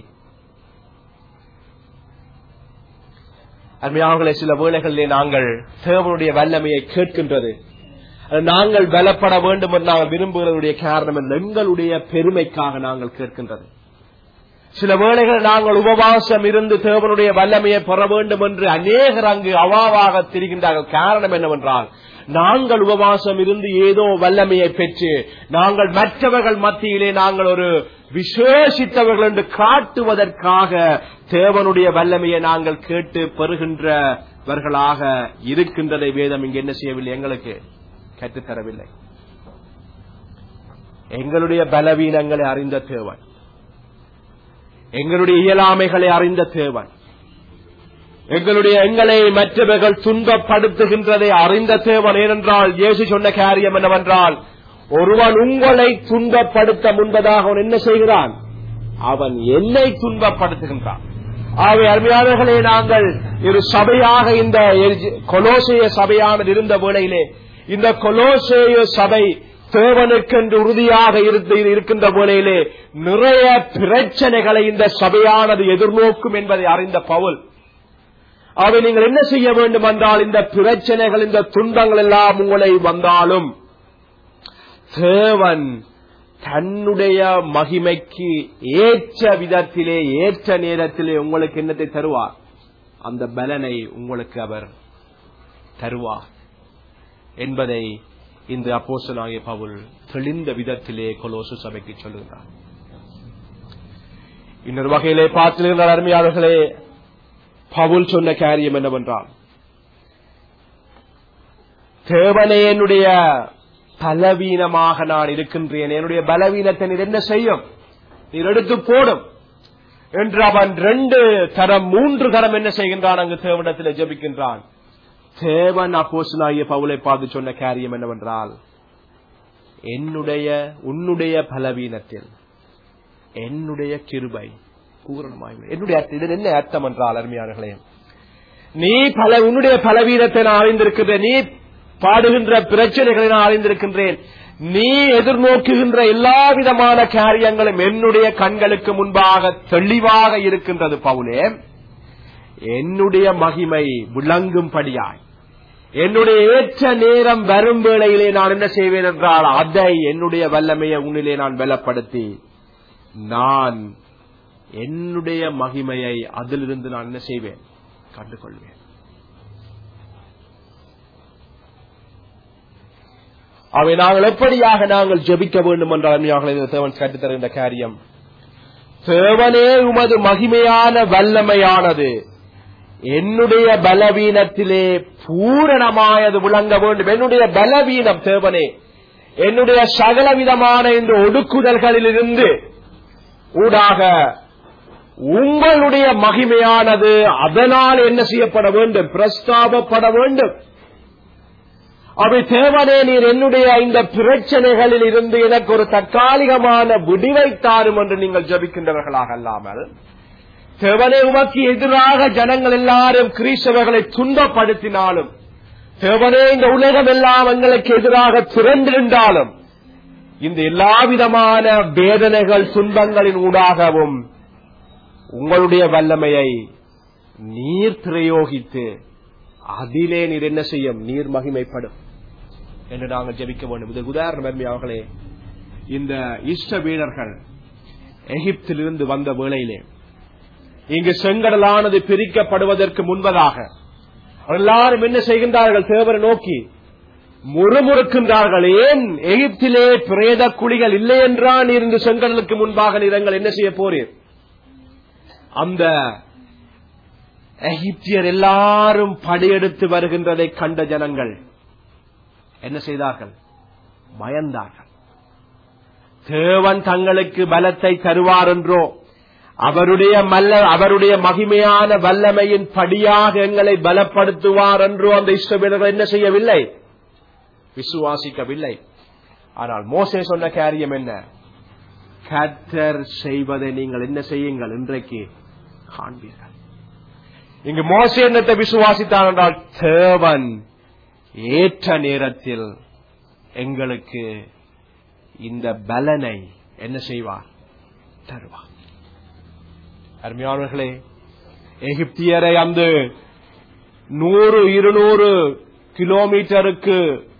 அருமையானவர்களே சில வேளைகளிலே நாங்கள் தேவனுடைய வல்லமையை கேட்கின்றது அது நாங்கள் பலப்பட வேண்டும் என்று நாங்கள் விரும்புகிறதுடைய காரணம் என்ன? எங்களுடைய பெருமைக்காக நாங்கள் கேட்கின்றது சில வேளைகள் நாங்கள் உபவாசம் இருந்து தேவனுடைய வல்லமையை பெற வேண்டும் என்று அநேகர் அங்கு அவாவாக திரிகின்றார்கள் காரணம் என்னவென்றால் நாங்கள் உபவாசம் இருந்து ஏதோ வல்லமையை பெற்று நாங்கள் மற்றவர்கள் மத்தியிலே நாங்கள் ஒரு விசேஷித்தவர்கள் என்று காட்டுவதற்காக தேவனுடைய வல்லமையை நாங்கள் கேட்டு பெறுகின்றவர்களாக இருக்கின்றதை வேதம் இங்கு என்ன செய்யவில்லை எங்களுக்கு கற்றுத்தரவில்லை எங்களுடைய பலவீனங்களை அறிந்த தேவன் எங்களுடைய இயலாமைகளை அறிந்த தேவன் எங்களுடைய எங்களை மற்றவர்கள் துன்பப்படுத்துகின்றதை அறிந்த தேவன் ஏனென்றால் இயேசு சொன்ன காரியம் என்னவென்றால் ஒருவன் உங்களை துன்பப்படுத்த முன்பதாக அவன் என்ன செய்கிறான் அவன் என்னை துன்பப்படுத்துகின்றான் ஆகவே அருமையானவர்களே நாங்கள் ஒரு சபையாக இந்த கொலோசைய சபையானது இருந்த வேளையிலே இந்த கொலோசேய சபை தேவனுக்கென்று உறுதியாக இருந்து இருக்கின்ற வேளையிலே நிறைய பிரச்சனைகளை இந்த சபையானது எதிர்நோக்கும் என்பதை அறிந்த பவுல் அவை நீங்கள் என்ன செய்ய வேண்டும் என்றால் இந்த பிரச்சனைகள் இந்த துன்பங்கள் எல்லாம் உங்களை வந்தாலும் தேவன் தன்னுடைய மகிமைக்கு ஏற்ற விதத்திலே ஏற்ற நேரத்திலே உங்களுக்கு என்னத்தை தருவார் அந்த பலனை உங்களுக்கு அவர் தருவார் என்பதை இந்த அப்போசனாகிய பவுல் தெளிந்த விதத்திலே கொலோசு சபைக்கு சொல்லுகிறார் இன்னொரு வகையிலே பார்த்திருக்கிற அருமையாளர்களே பவுல் சொன்ன காரியம் என்னவென்றால் தேவனே என்னுடைய பலவீனமாக நான் இருக்கின்றேன் என்னுடைய பலவீனத்தை நீர் என்ன செய்யும் நீர் எடுத்து போடும் என்று அவன் ரெண்டு தரம் மூன்று தரம் என்ன செய்கின்றான் அங்கு தேவனிடத்தில் ஜெபிக்கின்றான் தேவன் அப்போசனாகிய பவுலை பார்த்து சொன்ன காரியம் என்னவென்றால் என்னுடைய உன்னுடைய பலவீனத்தில் என்னுடைய கிருபை பூரணமாய் என்னுடைய அர்த்தம் இது என்ன அர்த்தம் என்றால் அருமையானர்களே நீ பல உன்னுடைய பலவீனத்தை நான் அறிந்திருக்கின்றேன் நீ பாடுகின்ற பிரச்சனைகளை நான் அறிந்திருக்கின்றேன் நீ எதிர்நோக்குகின்ற எல்லா விதமான காரியங்களும் என்னுடைய கண்களுக்கு முன்பாக தெளிவாக இருக்கின்றது பவுலே என்னுடைய மகிமை விளங்கும்படியாய் என்னுடைய ஏற்ற நேரம் வரும் வேளையிலே நான் என்ன செய்வேன் என்றால் அதை என்னுடைய வல்லமையை உன்னிலே நான் பலப்படுத்தி நான் என்னுடைய மகிமையை அதிலிருந்து நான் என்ன செய்வேன் கண்டுகொள்வேன் அவை நாங்கள் எப்படியாக நாங்கள் ஜெபிக்க வேண்டும் என்றால் தேவன் கற்றுத்தருகின்ற காரியம் தேவனே உமது மகிமையான வல்லமையானது என்னுடைய பலவீனத்திலே பூரணமாயது விளங்க வேண்டும் என்னுடைய பலவீனம் தேவனே என்னுடைய சகல விதமான இந்த ஒடுக்குதல்களிலிருந்து ஊடாக உங்களுடைய மகிமையானது அதனால் என்ன செய்யப்பட வேண்டும் பிரஸ்தாபப்பட வேண்டும் அவை தேவனே நீர் என்னுடைய இந்த பிரச்சனைகளில் இருந்து எனக்கு ஒரு தற்காலிகமான விடிவை தாரும் என்று நீங்கள் ஜபிக்கின்றவர்களாக அல்லாமல் தேவனே உமக்கு எதிராக ஜனங்கள் எல்லாரும் கிறிஸ்தவர்களை துன்பப்படுத்தினாலும் தேவனே இந்த உலகம் எல்லாம் எங்களுக்கு எதிராக திரண்டிருந்தாலும் இந்த எல்லா விதமான வேதனைகள் துன்பங்களின் ஊடாகவும் உங்களுடைய வல்லமையை நீர் பிரயோகித்து அதிலே நீர் என்ன செய்யும் நீர் மகிமைப்படும் என்று நாங்கள் ஜெபிக்க வேண்டும் இது உதாரணம் அவர்களே இந்த இஷ்ட வீரர்கள் எகிப்திலிருந்து வந்த வேளையிலே இங்கு செங்கடலானது பிரிக்கப்படுவதற்கு முன்பதாக எல்லாரும் என்ன செய்கின்றார்கள் தேவரை நோக்கி முறுமுறுக்கின்றார்கள் ஏன் எகிப்திலே பிரேத குழிகள் இல்லை என்றா நீர் இந்த செங்கடலுக்கு முன்பாக நீங்கள் என்ன செய்ய போறீர் அந்த எகிப்தியர் எல்லாரும் படையெடுத்து வருகின்றதை கண்ட ஜனங்கள் என்ன செய்தார்கள் பயந்தார்கள் தேவன் தங்களுக்கு பலத்தை தருவார் என்றோ அவருடைய மல்ல அவருடைய மகிமையான வல்லமையின் படியாக எங்களை பலப்படுத்துவார் என்றோ அந்த இஷ்டவீரர்கள் என்ன செய்யவில்லை விசுவாசிக்கவில்லை ஆனால் மோசே சொன்ன காரியம் என்ன கத்தர் செய்வதை நீங்கள் என்ன செய்யுங்கள் இன்றைக்கு காண்பீர்கள் இங்கு மோசே என்னத்தை விசுவாசித்தான் என்றால் தேவன் ஏற்ற நேரத்தில் எங்களுக்கு இந்த பலனை என்ன செய்வார் தருவார் அருமையானவர்களே எகிப்தியரை அந்த நூறு இருநூறு கிலோமீட்டருக்கு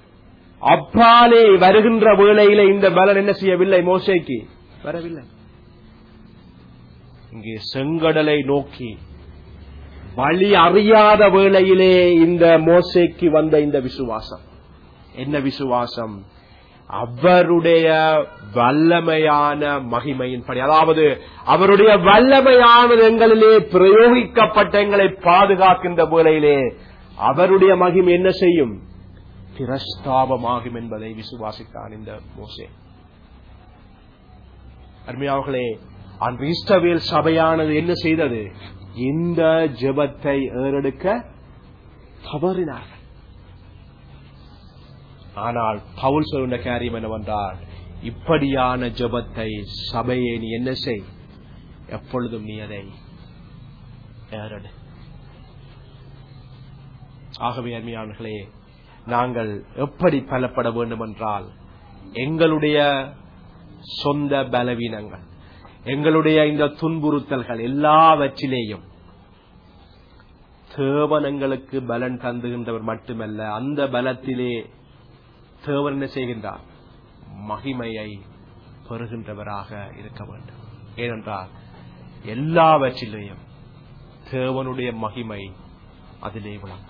அப்பாலே வருகின்ற வேளையிலே இந்த பலன் என்ன செய்யவில்லை மோசைக்கு வரவில்லை இங்கே செங்கடலை நோக்கி வழி அறியாத வேளையிலே இந்த மோசைக்கு வந்த இந்த விசுவாசம் என்ன விசுவாசம் அவருடைய வல்லமையான மகிமையின்படி அதாவது அவருடைய வல்லமையானது எங்களிலே பிரயோகிக்கப்பட்ட எங்களை பாதுகாக்கின்ற வேளையிலே அவருடைய மகிமை என்ன செய்யும் பிரஸ்தாபமாகும் என்பதை விசுவாசித்தான் இந்த மோசே அருமையாவர்களே அந்த இஸ்டவேல் சபையானது என்ன செய்தது இந்த ஜெபத்தை ஏறெடுக்க தவறினார்கள் ஆனால் பவுல் சொல்லுண்ட காரியம் என்னவென்றால் இப்படியான ஜெபத்தை சபையை நீ என்ன செய் எப்பொழுதும் நீ அதை ஏறடு ஆகவே அருமையானர்களே நாங்கள் எப்படி பலப்பட வேண்டும் என்றால் எங்களுடைய சொந்த பலவீனங்கள் எங்களுடைய இந்த துன்புறுத்தல்கள் எல்லாவற்றிலேயும் தேவன் எங்களுக்கு பலன் தந்துகின்றவர் மட்டுமல்ல அந்த பலத்திலே தேவன் என்ன செய்கின்றார் மகிமையை பெறுகின்றவராக இருக்க வேண்டும் ஏனென்றால் எல்லாவற்றிலேயும் தேவனுடைய மகிமை அதிலே விளங்கும்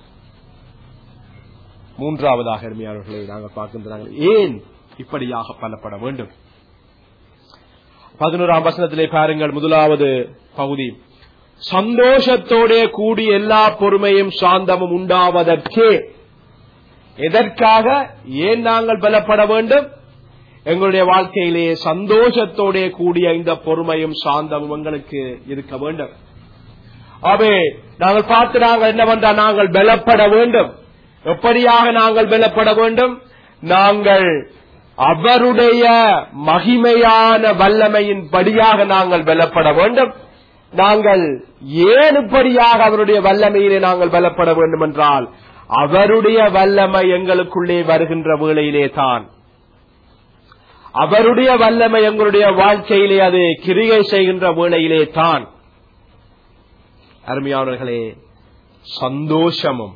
மூன்றாவதாக அருமையாளர்களை நாங்கள் பார்க்கின்றாங்க ஏன் இப்படியாக பலப்பட வேண்டும் பதினோராம் வசனத்திலே பாருங்கள் முதலாவது பகுதி சந்தோஷத்தோட கூடி எல்லா பொறுமையும் சாந்தமும் உண்டாவதற்கே எதற்காக ஏன் நாங்கள் பலப்பட வேண்டும் எங்களுடைய வாழ்க்கையிலே சந்தோஷத்தோட கூடிய இந்த பொறுமையும் சாந்தமும் எங்களுக்கு இருக்க வேண்டும் அவே நாங்கள் பார்த்து நாங்கள் என்னவென்றா நாங்கள் பலப்பட வேண்டும் எப்படியாக நாங்கள் பலப்பட வேண்டும் நாங்கள் அவருடைய மகிமையான வல்லமையின் படியாக நாங்கள் பலப்பட வேண்டும் நாங்கள் ஏன் இப்படியாக அவருடைய வல்லமையிலே நாங்கள் பலப்பட வேண்டும் என்றால் அவருடைய வல்லமை எங்களுக்குள்ளே வருகின்ற வேளையிலே தான் அவருடைய வல்லமை எங்களுடைய வாழ்க்கையிலே அது கிரிகை செய்கின்ற வேளையிலே தான் அருமையானவர்களே சந்தோஷமும்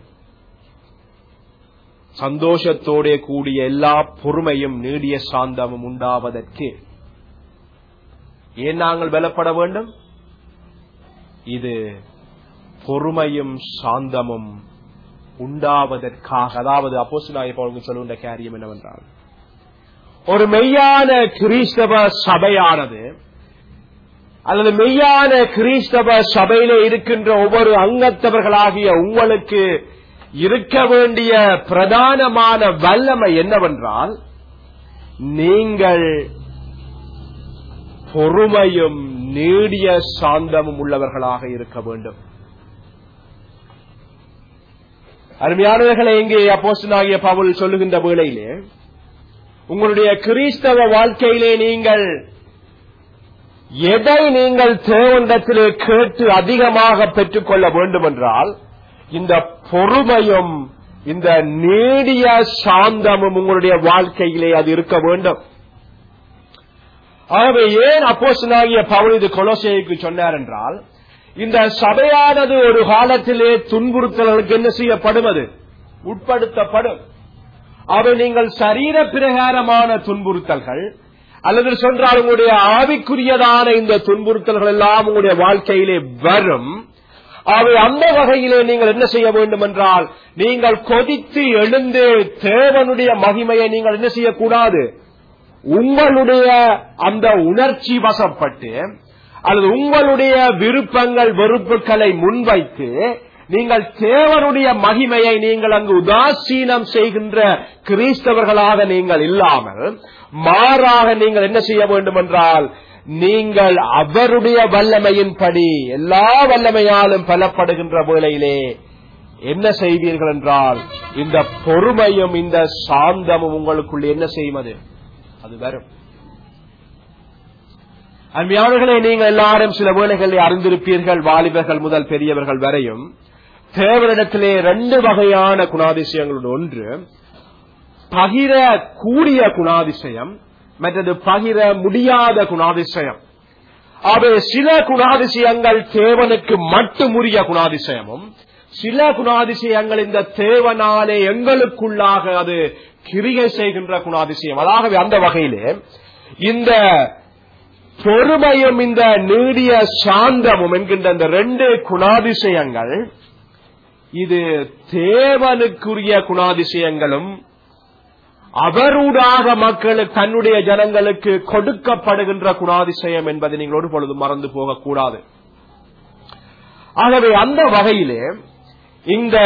சந்தோஷத்தோட கூடிய எல்லா பொறுமையும் நீடிய சாந்தமும் உண்டாவதற்கு ஏன் நாங்கள் பலப்பட வேண்டும் இது பொறுமையும் சாந்தமும் உண்டாவதற்காக அதாவது அப்போசிலாய பவுலுக்கு சொல்லுகின்ற காரியம் என்னவென்றால் ஒரு மெய்யான கிறிஸ்தவ சபையானது அல்லது மெய்யான கிறிஸ்தவ சபையிலே இருக்கின்ற ஒவ்வொரு அங்கத்தவர்களாகிய உங்களுக்கு இருக்க வேண்டிய பிரதானமான வல்லமை என்னவென்றால் நீங்கள் பொறுமையும் நீடிய சாந்தமும் உள்ளவர்களாக இருக்க வேண்டும் அருமையானவர்களை இங்கே அப்போஸ்தலனாகிய பவுல் சொல்லுகின்ற வேளையிலே உங்களுடைய கிறிஸ்தவ வாழ்க்கையிலே நீங்கள் எதை நீங்கள் தேவனிடத்திலே கேட்டு அதிகமாக பெற்றுக்கொள்ள வேண்டும் என்றால் இந்த பொறுமையும் இந்த நீடிய சாந்தமும் உங்களுடைய வாழ்க்கையிலே அது இருக்க வேண்டும் ஆகவே ஏன் அப்போசனாகிய பவுல் இது கொலோசைக்கு சொன்னார் என்றால் இந்த சபையானது ஒரு காலத்திலே துன்புறுத்தல்களுக்கு என்ன செய்யப்படுவது உட்படுத்தப்படும் அவை நீங்கள் சரீர பிரகாரமான துன்புறுத்தல்கள் அல்லது சொன்னால் உங்களுடைய ஆவிக்குரியதான இந்த துன்புறுத்தல்கள் எல்லாம் உங்களுடைய வாழ்க்கையிலே வரும் அவை அந்த வகையிலே நீங்கள் என்ன செய்ய வேண்டும் என்றால் நீங்கள் கொதித்து எழுந்து தேவனுடைய மகிமையை நீங்கள் என்ன செய்யக்கூடாது உங்களுடைய அந்த உணர்ச்சி வசப்பட்டு அல்லது உங்களுடைய விருப்பங்கள் வெறுப்புகளை முன்வைத்து நீங்கள் தேவனுடைய மகிமையை நீங்கள் அங்கு உதாசீனம் செய்கின்ற கிறிஸ்தவர்களாக நீங்கள் இல்லாமல் மாறாக நீங்கள் என்ன செய்ய வேண்டும் என்றால் நீங்கள் அவருடைய வல்லமையின்படி எல்லா வல்லமையாலும் பலப்படுகின்ற வேளையிலே என்ன செய்வீர்கள் என்றால் இந்த பொறுமையும் இந்த சாந்தமும் உங்களுக்குள் என்ன செய்வது அது வரும் அன்பியாளர்களே நீங்கள் எல்லாரும் சில வேளைகளில் அறிந்திருப்பீர்கள் வாலிபர்கள் முதல் பெரியவர்கள் வரையும் தேவனிடத்திலே ரெண்டு வகையான குணாதிசயங்களுடன் ஒன்று பகிர கூடிய குணாதிசயம் மற்றது பகிர முடியாத குணாதிசயம் அவை சில குணாதிசயங்கள் தேவனுக்கு மட்டுமுரிய குணாதிசயமும் சில குணாதிசயங்கள் இந்த தேவனாலே எங்களுக்குள்ளாக அது கிரிகை செய்கின்ற குணாதிசயம் அதாகவே அந்த வகையிலே இந்த பொறுமையும் இந்த நீடிய சாந்தமும் என்கின்ற இந்த ரெண்டு குணாதிசயங்கள் இது தேவனுக்குரிய குணாதிசயங்களும் அவரூடாக மக்களுக்கு தன்னுடைய ஜனங்களுக்கு கொடுக்கப்படுகின்ற குணாதிசயம் என்பதை நீங்கள் ஒரு பொழுது மறந்து போகக்கூடாது ஆகவே அந்த வகையிலே இந்த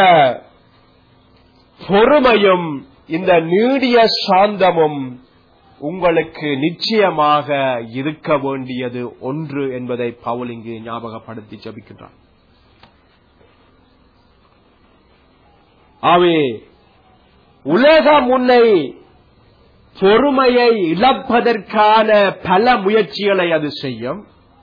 பொறுமையும் இந்த நீடிய சாந்தமும் உங்களுக்கு நிச்சயமாக இருக்க வேண்டியது ஒன்று என்பதை பவுல் இங்கு ஞாபகப்படுத்தி ஜபிக்கின்றார் ஆவே உலகம் உன்னை பொறுமையை இழப்பதற்கான பல முயற்சிகளை அது செய்யும்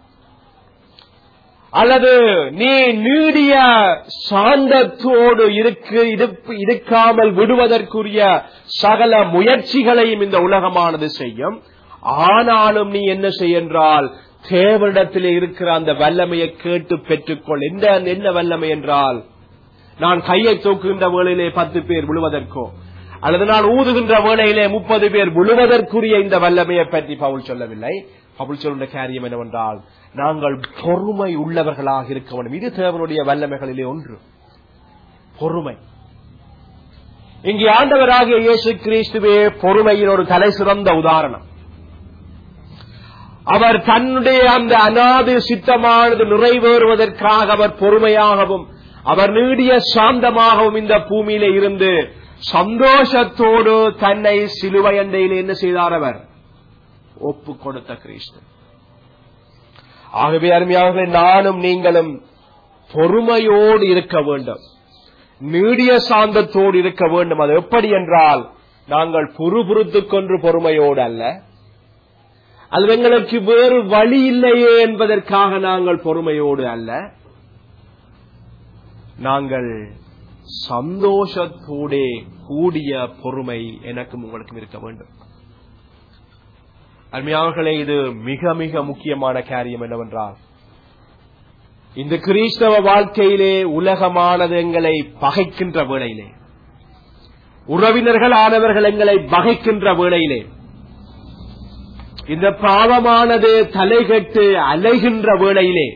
அல்லது நீ நீடிய சாந்தத்தோடு இருக்கு இருப்பு- இருக்காமல் விடுவதற்குரிய சகல முயற்சிகளையும் இந்த உலகமானது செய்யும் ஆனாலும் நீ என்ன செய்யென்றால் தேவனிடத்திலே இருக்கிற அந்த வல்லமையை கேட்டு பெற்றுக்கொள் என்ன என்ன வல்லமை என்றால் நான் கையை தூக்குகின்ற வேளையிலே பத்து பேர் விழுவதற்கோ அல்லது நான் ஊதுகின்ற வேளையிலே முப்பது பேர் விழுவதற்குரிய இந்த வல்லமையை பற்றி பவுல் சொல்லவில்லை பவுல் சொல்கின்ற காரியம் என்னவென்றால் நாங்கள் பொறுமை உள்ளவர்களாக இருக்க வேண்டும் இது தேவனுடைய வல்லமைகளிலே ஒன்று பொறுமை இங்கே ஆண்டவராகிய இயேசு கிறிஸ்துவே பொறுமையின் ஒரு தலை சிறந்த உதாரணம் அவர் தன்னுடைய அந்த அநாது சித்தமானது நிறைவேறுவதற்காக அவர் பொறுமையாகவும் அவர் நீடிய சாந்தமாகவும் இந்த பூமியிலே இருந்து சந்தோஷத்தோடு தன்னை சிலுவை அண்டையில் என்ன செய்தார் அவர் ஒப்பு கொடுத்த கிறிஸ்து ஆகவே அருமையாக நானும் நீங்களும் பொறுமையோடு இருக்க வேண்டும் நீடிய சாந்தத்தோடு இருக்க வேண்டும் அது எப்படி என்றால் நாங்கள் புறுபுறுத்துக் கொன்று பொறுமையோடு அல்ல அது எங்களுக்கு வேறு வழி இல்லையே என்பதற்காக நாங்கள் பொறுமையோடு அல்ல நாங்கள் சந்தோஷத்தோடே கூடிய பொறுமை எனக்கும் உங்களுக்கும் இருக்க வேண்டும் அருமையாளர்களே இது மிக மிக முக்கியமான காரியம் என்னவென்றால் இந்த கிறிஸ்தவ வாழ்க்கையிலே உலகமானது எங்களை பகைக்கின்ற வேளையிலே உறவினர்கள் ஆனவர்கள் எங்களை பகைக்கின்ற வேளையிலே இந்த பாவமானது தலைகட்டு அலைகின்ற வேளையிலே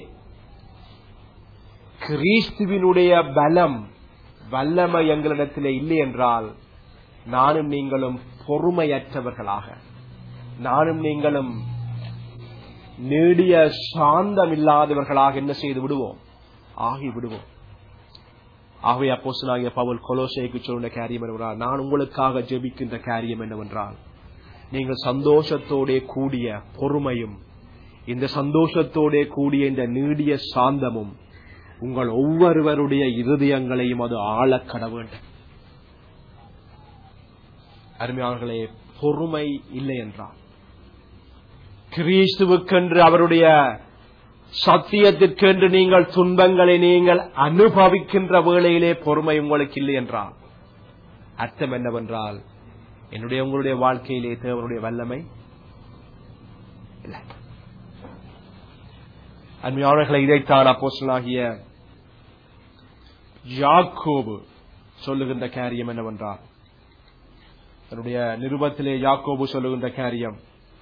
கிறிஸ்துவினுடைய பலம் வல்லமை எங்களிடத்திலே இல்லை என்றால் நானும் நீங்களும் பொறுமையற்றவர்களாக நானும் நீங்களும் நீடிய சாந்தம் இல்லாதவர்களாக என்ன செய்து விடுவோம் ஆகி விடுவோம் ஆகவே அப்போசனாகிய பவுல் கொலோசைக்கு சொன்ன காரியம் என்னவென்றால் நான் உங்களுக்காக ஜெபிக்கின்ற காரியம் என்னவென்றால் நீங்கள் சந்தோஷத்தோடே கூடிய பொறுமையும் இந்த சந்தோஷத்தோடே கூடிய இந்த நீடிய சாந்தமும் உங்கள் ஒவ்வொருவருடைய இருதயங்களையும் அது ஆளக்கட வேண்டும் அருமையாளர்களே பொறுமை இல்லை என்றால் கிறிஸ்துவுக்கென்று அவருடைய சத்தியத்திற்கென்று நீங்கள் துன்பங்களை நீங்கள் அனுபவிக்கின்ற வேளையிலே பொறுமை உங்களுக்கு இல்லை என்றால் அர்த்தம் என்னவென்றால் என்னுடைய உங்களுடைய வாழ்க்கையிலே தேவனுடைய வல்லமை இல்லை அன்மையாளர்களை இதைத்தான் அப்போசலாகிய யாக்கோபு சொல்லுகின்ற காரியம் என்னவென்றால் தன்னுடைய நிருபத்திலே யாக்கோபு சொல்லுகின்ற காரியம்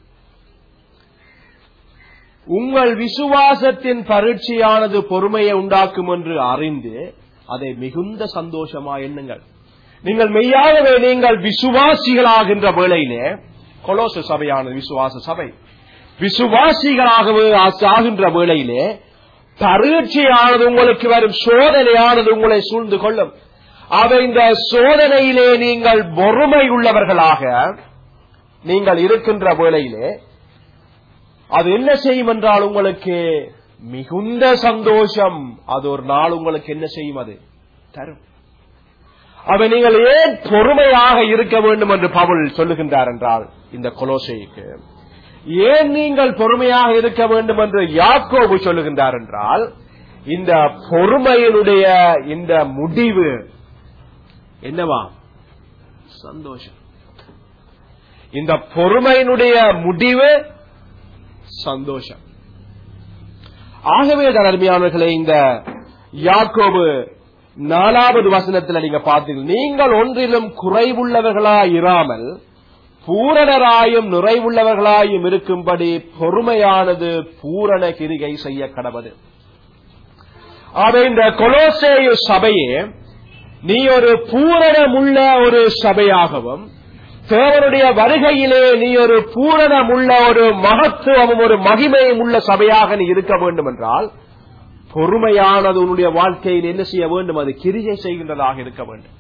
உங்கள் விசுவாசத்தின் பரீட்சையானது பொறுமையை உண்டாக்கும் என்று அறிந்து அதை மிகுந்த சந்தோஷமா எண்ணுங்கள் நீங்கள் மெய்யாகவே நீங்கள் விசுவாசிகளாகின்ற வேளையிலே கொலோச சபையானது விசுவாச சபை விசுவாசிகளாகவே ஆகின்ற வேளையிலே பரீட்சையானது உங்களுக்கு வரும் சோதனையானது உங்களை சூழ்ந்து கொள்ளும் அவை இந்த சோதனையிலே நீங்கள் பொறுமை உள்ளவர்களாக நீங்கள் இருக்கின்ற வேளையிலே அது என்ன செய்யும் என்றால் உங்களுக்கு மிகுந்த சந்தோஷம் அது ஒரு நாள் உங்களுக்கு என்ன செய்யும் அது தரும் அவை நீங்கள் ஏன் பொறுமையாக இருக்க வேண்டும் என்று பவுல் சொல்லுகின்றார் என்றால் இந்த கொலோசைக்கு ஏன் நீங்கள் பொறுமையாக இருக்க வேண்டும் என்று யாக்கோபு சொல்லுகின்றார் என்றால் இந்த பொறுமையினுடைய இந்த முடிவு என்னவா சந்தோஷம் இந்த பொறுமையினுடைய முடிவு சந்தோஷம் ஆகவே அருமையானவர்களே இந்த யாக்கோபு நாலாவது வசனத்தில் நீங்க பார்த்தீங்க நீங்கள் ஒன்றிலும் குறைவுள்ளவர்களாய் இராமல் பூரணராயும் நிறைவுள்ளவர்களாயும் இருக்கும்படி பொறுமையானது பூரண கிரிகை செய்ய கடவது ஆக இந்த கொலோசேயு சபையே நீ ஒரு பூரணமுள்ள ஒரு சபையாகவும் தேவனுடைய வருகையிலே நீ ஒரு பூரணமுள்ள ஒரு மகத்துவமும் ஒரு மகிமையும் உள்ள சபையாக நீ இருக்க வேண்டும் என்றால் பொறுமையானது உன்னுடைய வாழ்க்கையில் என்ன செய்ய வேண்டும் அது கிரிகை செய்கின்றதாக இருக்க வேண்டும்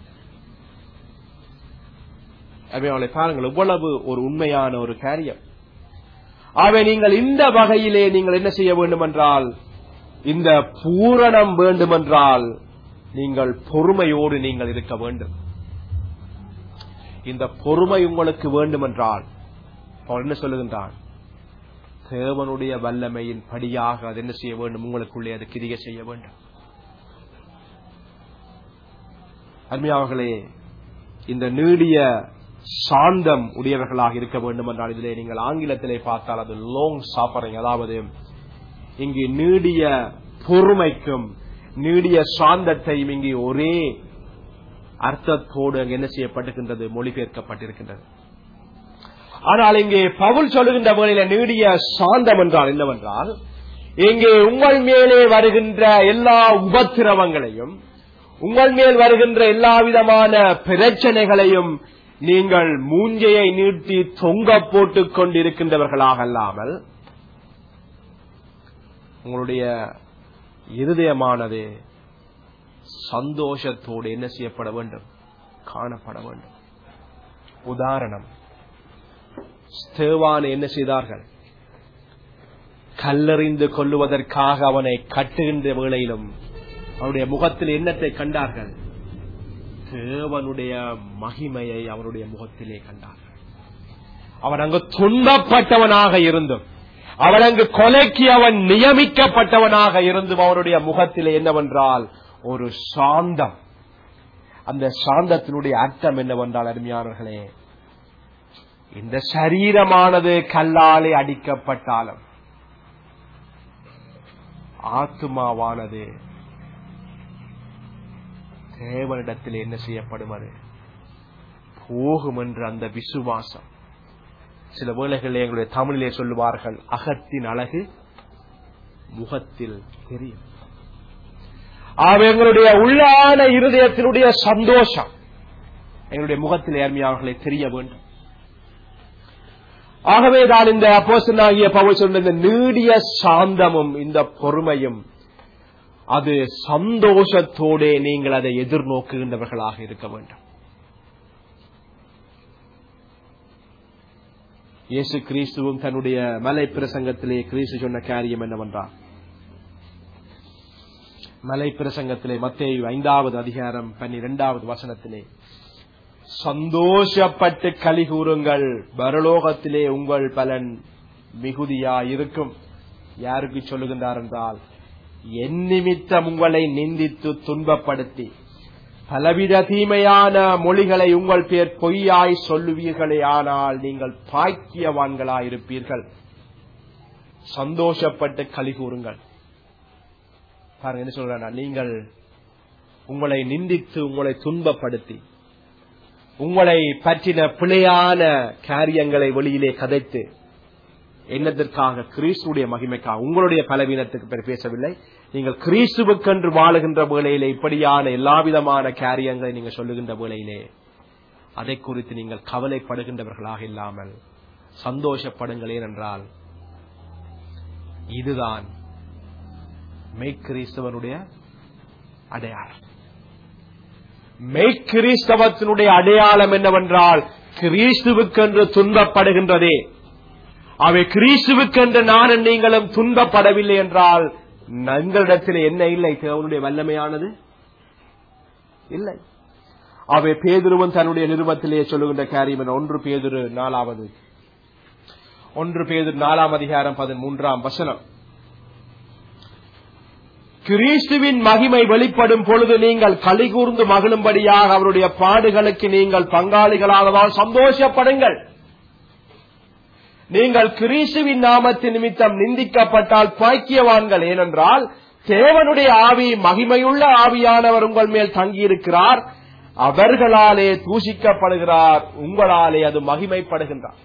அவளை பாருங்கள் இவ்வளவு ஒரு உண்மையான ஒரு காரியம் ஆகவே நீங்கள் இந்த வகையிலே நீங்கள் என்ன செய்ய வேண்டும் என்றால் இந்த பூரணம் வேண்டுமென்றால் நீங்கள் பொறுமையோடு நீங்கள் இருக்க வேண்டும் இந்த பொறுமை உங்களுக்கு வேண்டுமென்றால் அவன் என்ன சொல்லுகின்றான் தேவனுடைய வல்லமையின் படியாக அது என்ன செய்ய வேண்டும் உங்களுக்குள்ளே அது கிரிக செய்ய வேண்டும் அருமையாவர்களே இந்த நீடிய சாந்தம் உடையவர்களாக இருக்க வேண்டும் என்றால் இதிலே நீங்கள் ஆங்கிலத்திலே பார்த்தால் அது லோங் சாப்பரிங் அதாவது இங்கு நீடிய பொறுமைக்கும் நீடிய சாந்தத்தையும் இங்கே ஒரே அர்த்தத்தோடு அங்கு என்ன செய்யப்பட்டிருக்கின்றது மொழிபெயர்க்கப்பட்டிருக்கின்றது ஆனால் இங்கே பவுல் சொல்லுகின்ற வகையில நீடிய சாந்தம் என்றால் என்னவென்றால் இங்கே உங்கள் மேலே வருகின்ற எல்லா உபத்திரவங்களையும் உங்கள் மேல் வருகின்ற எல்லா விதமான பிரச்சனைகளையும் நீங்கள் மூஞ்சையை நீட்டி தொங்க போட்டுக் கொண்டிருக்கின்றவர்களாக அல்லாமல் உங்களுடைய இருதயமானது சந்தோஷத்தோடு என்ன செய்யப்பட வேண்டும் காணப்பட வேண்டும் உதாரணம் ஸ்தேவான் என்ன செய்தார்கள் கல்லறிந்து கொள்ளுவதற்காக அவனை கட்டுகின்ற வேளையிலும் அவனுடைய முகத்தில் என்னத்தை கண்டார்கள் தேவனுடைய மகிமையை அவருடைய முகத்திலே கண்டார்கள் அவன் அங்கு துன்பப்பட்டவனாக இருந்தும் அவன் அங்கு கொலைக்கு அவன் நியமிக்கப்பட்டவனாக இருந்தும் அவருடைய முகத்திலே என்னவென்றால் ஒரு சாந்தம் அந்த சாந்தத்தினுடைய அர்த்தம் என்னவென்றால் அருமையானவர்களே இந்த சரீரமானது கல்லாலே அடிக்கப்பட்டாலும் ஆத்மாவானது தேவனிடத்தில் என்ன செய்யப்படும் அது போகும் என்ற அந்த விசுவாசம் சில வேளைகளில் எங்களுடைய தமிழிலே சொல்லுவார்கள் அகத்தின் அழகு முகத்தில் தெரியும் ஆக எங்களுடைய உள்ளான இருதயத்தினுடைய சந்தோஷம் எங்களுடைய முகத்தில் ஏர்மையாளர்களை தெரிய வேண்டும் ஆகவே தான் இந்த அப்போசனாகிய பவுல் சொன்ன இந்த நீடிய சாந்தமும் இந்த பொறுமையும் அது சந்தோஷத்தோடே நீங்கள் அதை எதிர்நோக்குகின்றவர்களாக இருக்க வேண்டும் இயேசு கிறிஸ்துவும் தன்னுடைய மலை பிரசங்கத்திலே கிறிஸ்து சொன்ன காரியம் என்னவென்றால் மலை பிரசங்கத்திலே மத்தேயு ஐந்தாவது அதிகாரம் பன்னிரெண்டாவது வசனத்திலே சந்தோஷப்பட்டு களி கூறுங்கள் பரலோகத்திலே உங்கள் பலன் மிகுதியா இருக்கும் யாருக்கு சொல்லுகின்றார் என்றால் என் நிமித்தம் உங்களை நிந்தித்து துன்பப்படுத்தி பலவித தீமையான மொழிகளை உங்கள் பேர் பொய்யாய் சொல்லுவீர்களே ஆனால் நீங்கள் பாக்கியவான்களாயிருப்பீர்கள் சந்தோஷப்பட்டு களி கூறுங்கள் பாருங்க என்ன சொல்றா நீங்கள் உங்களை நிந்தித்து உங்களை துன்பப்படுத்தி உங்களை பற்றின பிழையான காரியங்களை வெளியிலே கதைத்து என்னதற்காக கிறிஸ்துடைய மகிமைக்காக உங்களுடைய பலவீனத்துக்கு பேர் பேசவில்லை நீங்கள் கிறிஸ்துவுக்கென்று வாழுகின்ற வேளையிலே இப்படியான எல்லா விதமான காரியங்களை நீங்கள் சொல்லுகின்ற வேளையிலே அதை குறித்து நீங்கள் கவலைப்படுகின்றவர்களாக இல்லாமல் சந்தோஷப்படுங்கள் ஏனென்றால் இதுதான் மெய்கிறிஸ்தவனுடைய அடையாளம் மெய்கிறிஸ்தவத்தினுடைய அடையாளம் என்னவென்றால் கிறிஸ்துவுக்கென்று துன்பப்படுகின்றதே அவை கிறிஸ்துவுக்கென்று நானும் நீங்களும் துன்பப்படவில்லை என்றால் எங்களிடத்தில் என்ன இல்லை தேவனுடைய வல்லமையானது இல்லை அவை பேதுருவன் தன்னுடைய நிருபத்திலே சொல்லுகின்ற காரியம் என ஒன்று பேதுரு நாலாவது ஒன்று பேதுரு நாலாம் அதிகாரம் பதிமூன்றாம் வசனம் கிறிஸ்துவின் மகிமை வெளிப்படும் பொழுது நீங்கள் களி கூர்ந்து மகிழும்படியாக அவருடைய பாடுகளுக்கு நீங்கள் பங்காளிகளானதால் சந்தோஷப்படுங்கள் நீங்கள் கிறிஸ்துவின் நாமத்தின் நிமித்தம் நிந்திக்கப்பட்டால் பாக்கியவான்கள் ஏனென்றால் தேவனுடைய ஆவி மகிமையுள்ள ஆவியானவர் உங்கள் மேல் தங்கியிருக்கிறார் அவர்களாலே தூஷிக்கப்படுகிறார் உங்களாலே அது மகிமைப்படுகின்றார்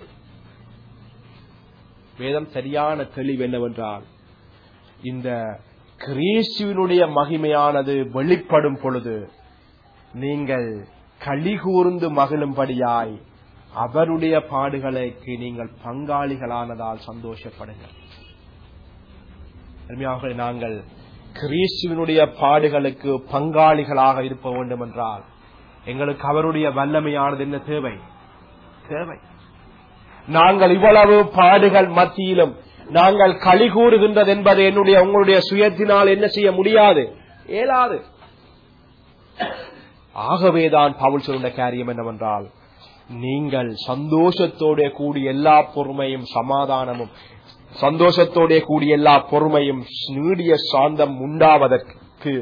வேதம் சரியான தெளிவு என்னவென்றால் இந்த கிறிஸ்துவனுடைய மகிமையானது வெளிப்படும் பொழுது நீங்கள் களி கூர்ந்து மகிழும்படியாய் அவருடைய பாடுகளுக்கு நீங்கள் பங்காளிகளானதால் சந்தோஷப்படுங்கள் அருமையாக நாங்கள் கிறிஸ்துவனுடைய பாடுகளுக்கு பங்காளிகளாக இருக்க வேண்டும் என்றால் எங்களுக்கு அவருடைய வல்லமையானது என்ன தேவை தேவை நாங்கள் இவ்வளவு பாடுகள் மத்தியிலும் நாங்கள் களி கூறுகின்றது என்பது என்னுடைய உங்களுடைய சுயத்தினால் என்ன செய்ய முடியாது இயலாது ஆகவேதான் பவுல் சொல்லுண்ட காரியம் என்னவென்றால் நீங்கள் சந்தோஷத்தோட கூடிய எல்லா பொறுமையும் சமாதானமும் சந்தோஷத்தோட கூடிய எல்லா பொறுமையும் நீடிய சாந்தம் உண்டாவதற்கு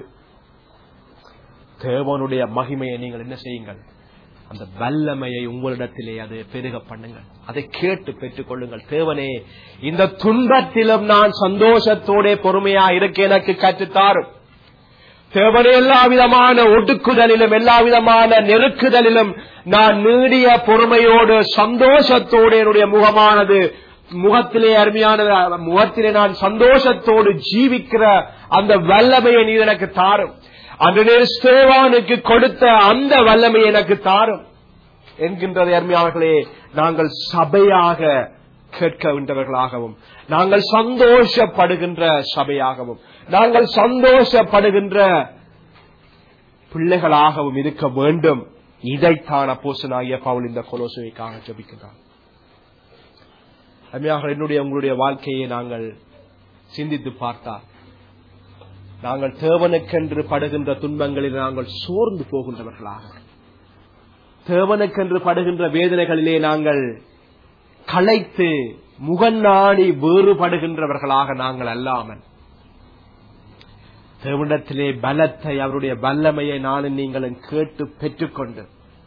தேவனுடைய மகிமையை நீங்கள் என்ன செய்யுங்கள் அந்த வல்லமையை உங்களிடத்திலே அது பெருக பண்ணுங்கள் அதை கேட்டு பெற்றுக் கொள்ளுங்கள் தேவனே இந்த துன்பத்திலும் நான் சந்தோஷத்தோட பொறுமையா இருக்க எனக்கு கற்றுத்தாரும் தேவனே எல்லா விதமான ஒடுக்குதலிலும் எல்லா விதமான நெருக்குதலிலும் நான் நீடிய பொறுமையோடு சந்தோஷத்தோடு என்னுடைய முகமானது முகத்திலே அருமையான முகத்திலே நான் சந்தோஷத்தோடு ஜீவிக்கிற அந்த வல்லமையை நீ எனக்கு தாரும் அன்று ஸ்தேவானுக்கு கொடுத்த அந்த வல்லமையை எனக்கு தாரும் என்கின்றது அருமையாளர்களே நாங்கள் சபையாக கேட்கின்றவர்களாகவும் நாங்கள் சந்தோஷப்படுகின்ற சபையாகவும் நாங்கள் சந்தோஷப்படுகின்ற பிள்ளைகளாகவும் இருக்க வேண்டும் இதைத்தான் அப்போசனாகிய பவுல் இந்த கொலோசுவைக்காக ஜபிக்கிறார் அருமையாக என்னுடைய உங்களுடைய வாழ்க்கையை நாங்கள் சிந்தித்து பார்த்தால் நாங்கள் தேவனுக்கென்று படுகின்ற துன்பங்களில் நாங்கள் சோர்ந்து போகின்றவர்களாக தேவனுக்கென்று படுகின்ற வேதனைகளிலே நாங்கள் களைத்து முகநாடி வேறுபடுகின்றவர்களாக நாங்கள் அல்லாமல் தேவனிடத்திலே பலத்தை அவருடைய வல்லமையை நானும் நீங்களும் கேட்டு பெற்றுக்கொண்டு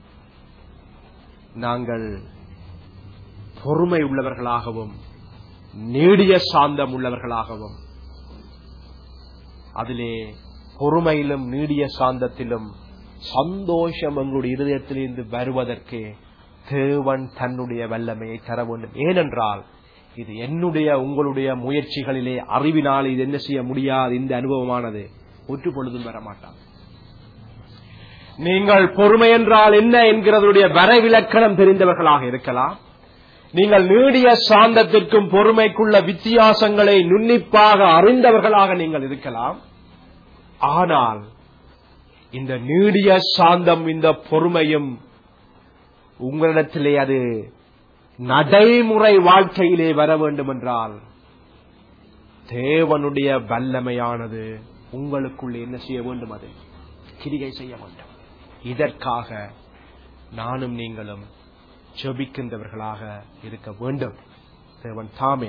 நாங்கள் பொறுமை உள்ளவர்களாகவும் நீடிய சாந்தம் உள்ளவர்களாகவும் அதிலே பொறுமையிலும் நீடிய சாந்தத்திலும் சந்தோஷம் எங்களுடைய இருதயத்திலிருந்து வருவதற்கு தேவன் தன்னுடைய வல்லமையை தர வேண்டும் ஏனென்றால் இது என்னுடைய உங்களுடைய முயற்சிகளிலே அறிவினால் இது என்ன செய்ய முடியாது இந்த அனுபவமானது ஒற்று பொழுதும் வரமாட்டான் நீங்கள் பொறுமை என்றால் என்ன என்கிறதுடைய வரைவிலக்கணம் தெரிந்தவர்களாக இருக்கலாம் நீங்கள் நீடிய சாந்தத்திற்கும் பொறுமைக்குள்ள வித்தியாசங்களை நுண்ணிப்பாக அறிந்தவர்களாக நீங்கள் இருக்கலாம் ஆனால் இந்த நீடிய சாந்தம் இந்த பொறுமையும் உங்களிடத்திலே அது நடைமுறை வாழ்க்கையிலே வர வேண்டும் என்றால் தேவனுடைய வல்லமையானது உங்களுக்குள்ளே என்ன செய்ய வேண்டும் அது கிரிகை செய்ய வேண்டும் இதற்காக நானும் நீங்களும் ஜெபிக்கின்றவர்களாக இருக்க வேண்டும் தேவன் தாமே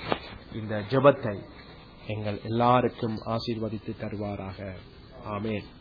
இந்த ஜெபத்தை எங்கள் எல்லாருக்கும் ஆசீர்வதித்து தருவாராக ஆமேன்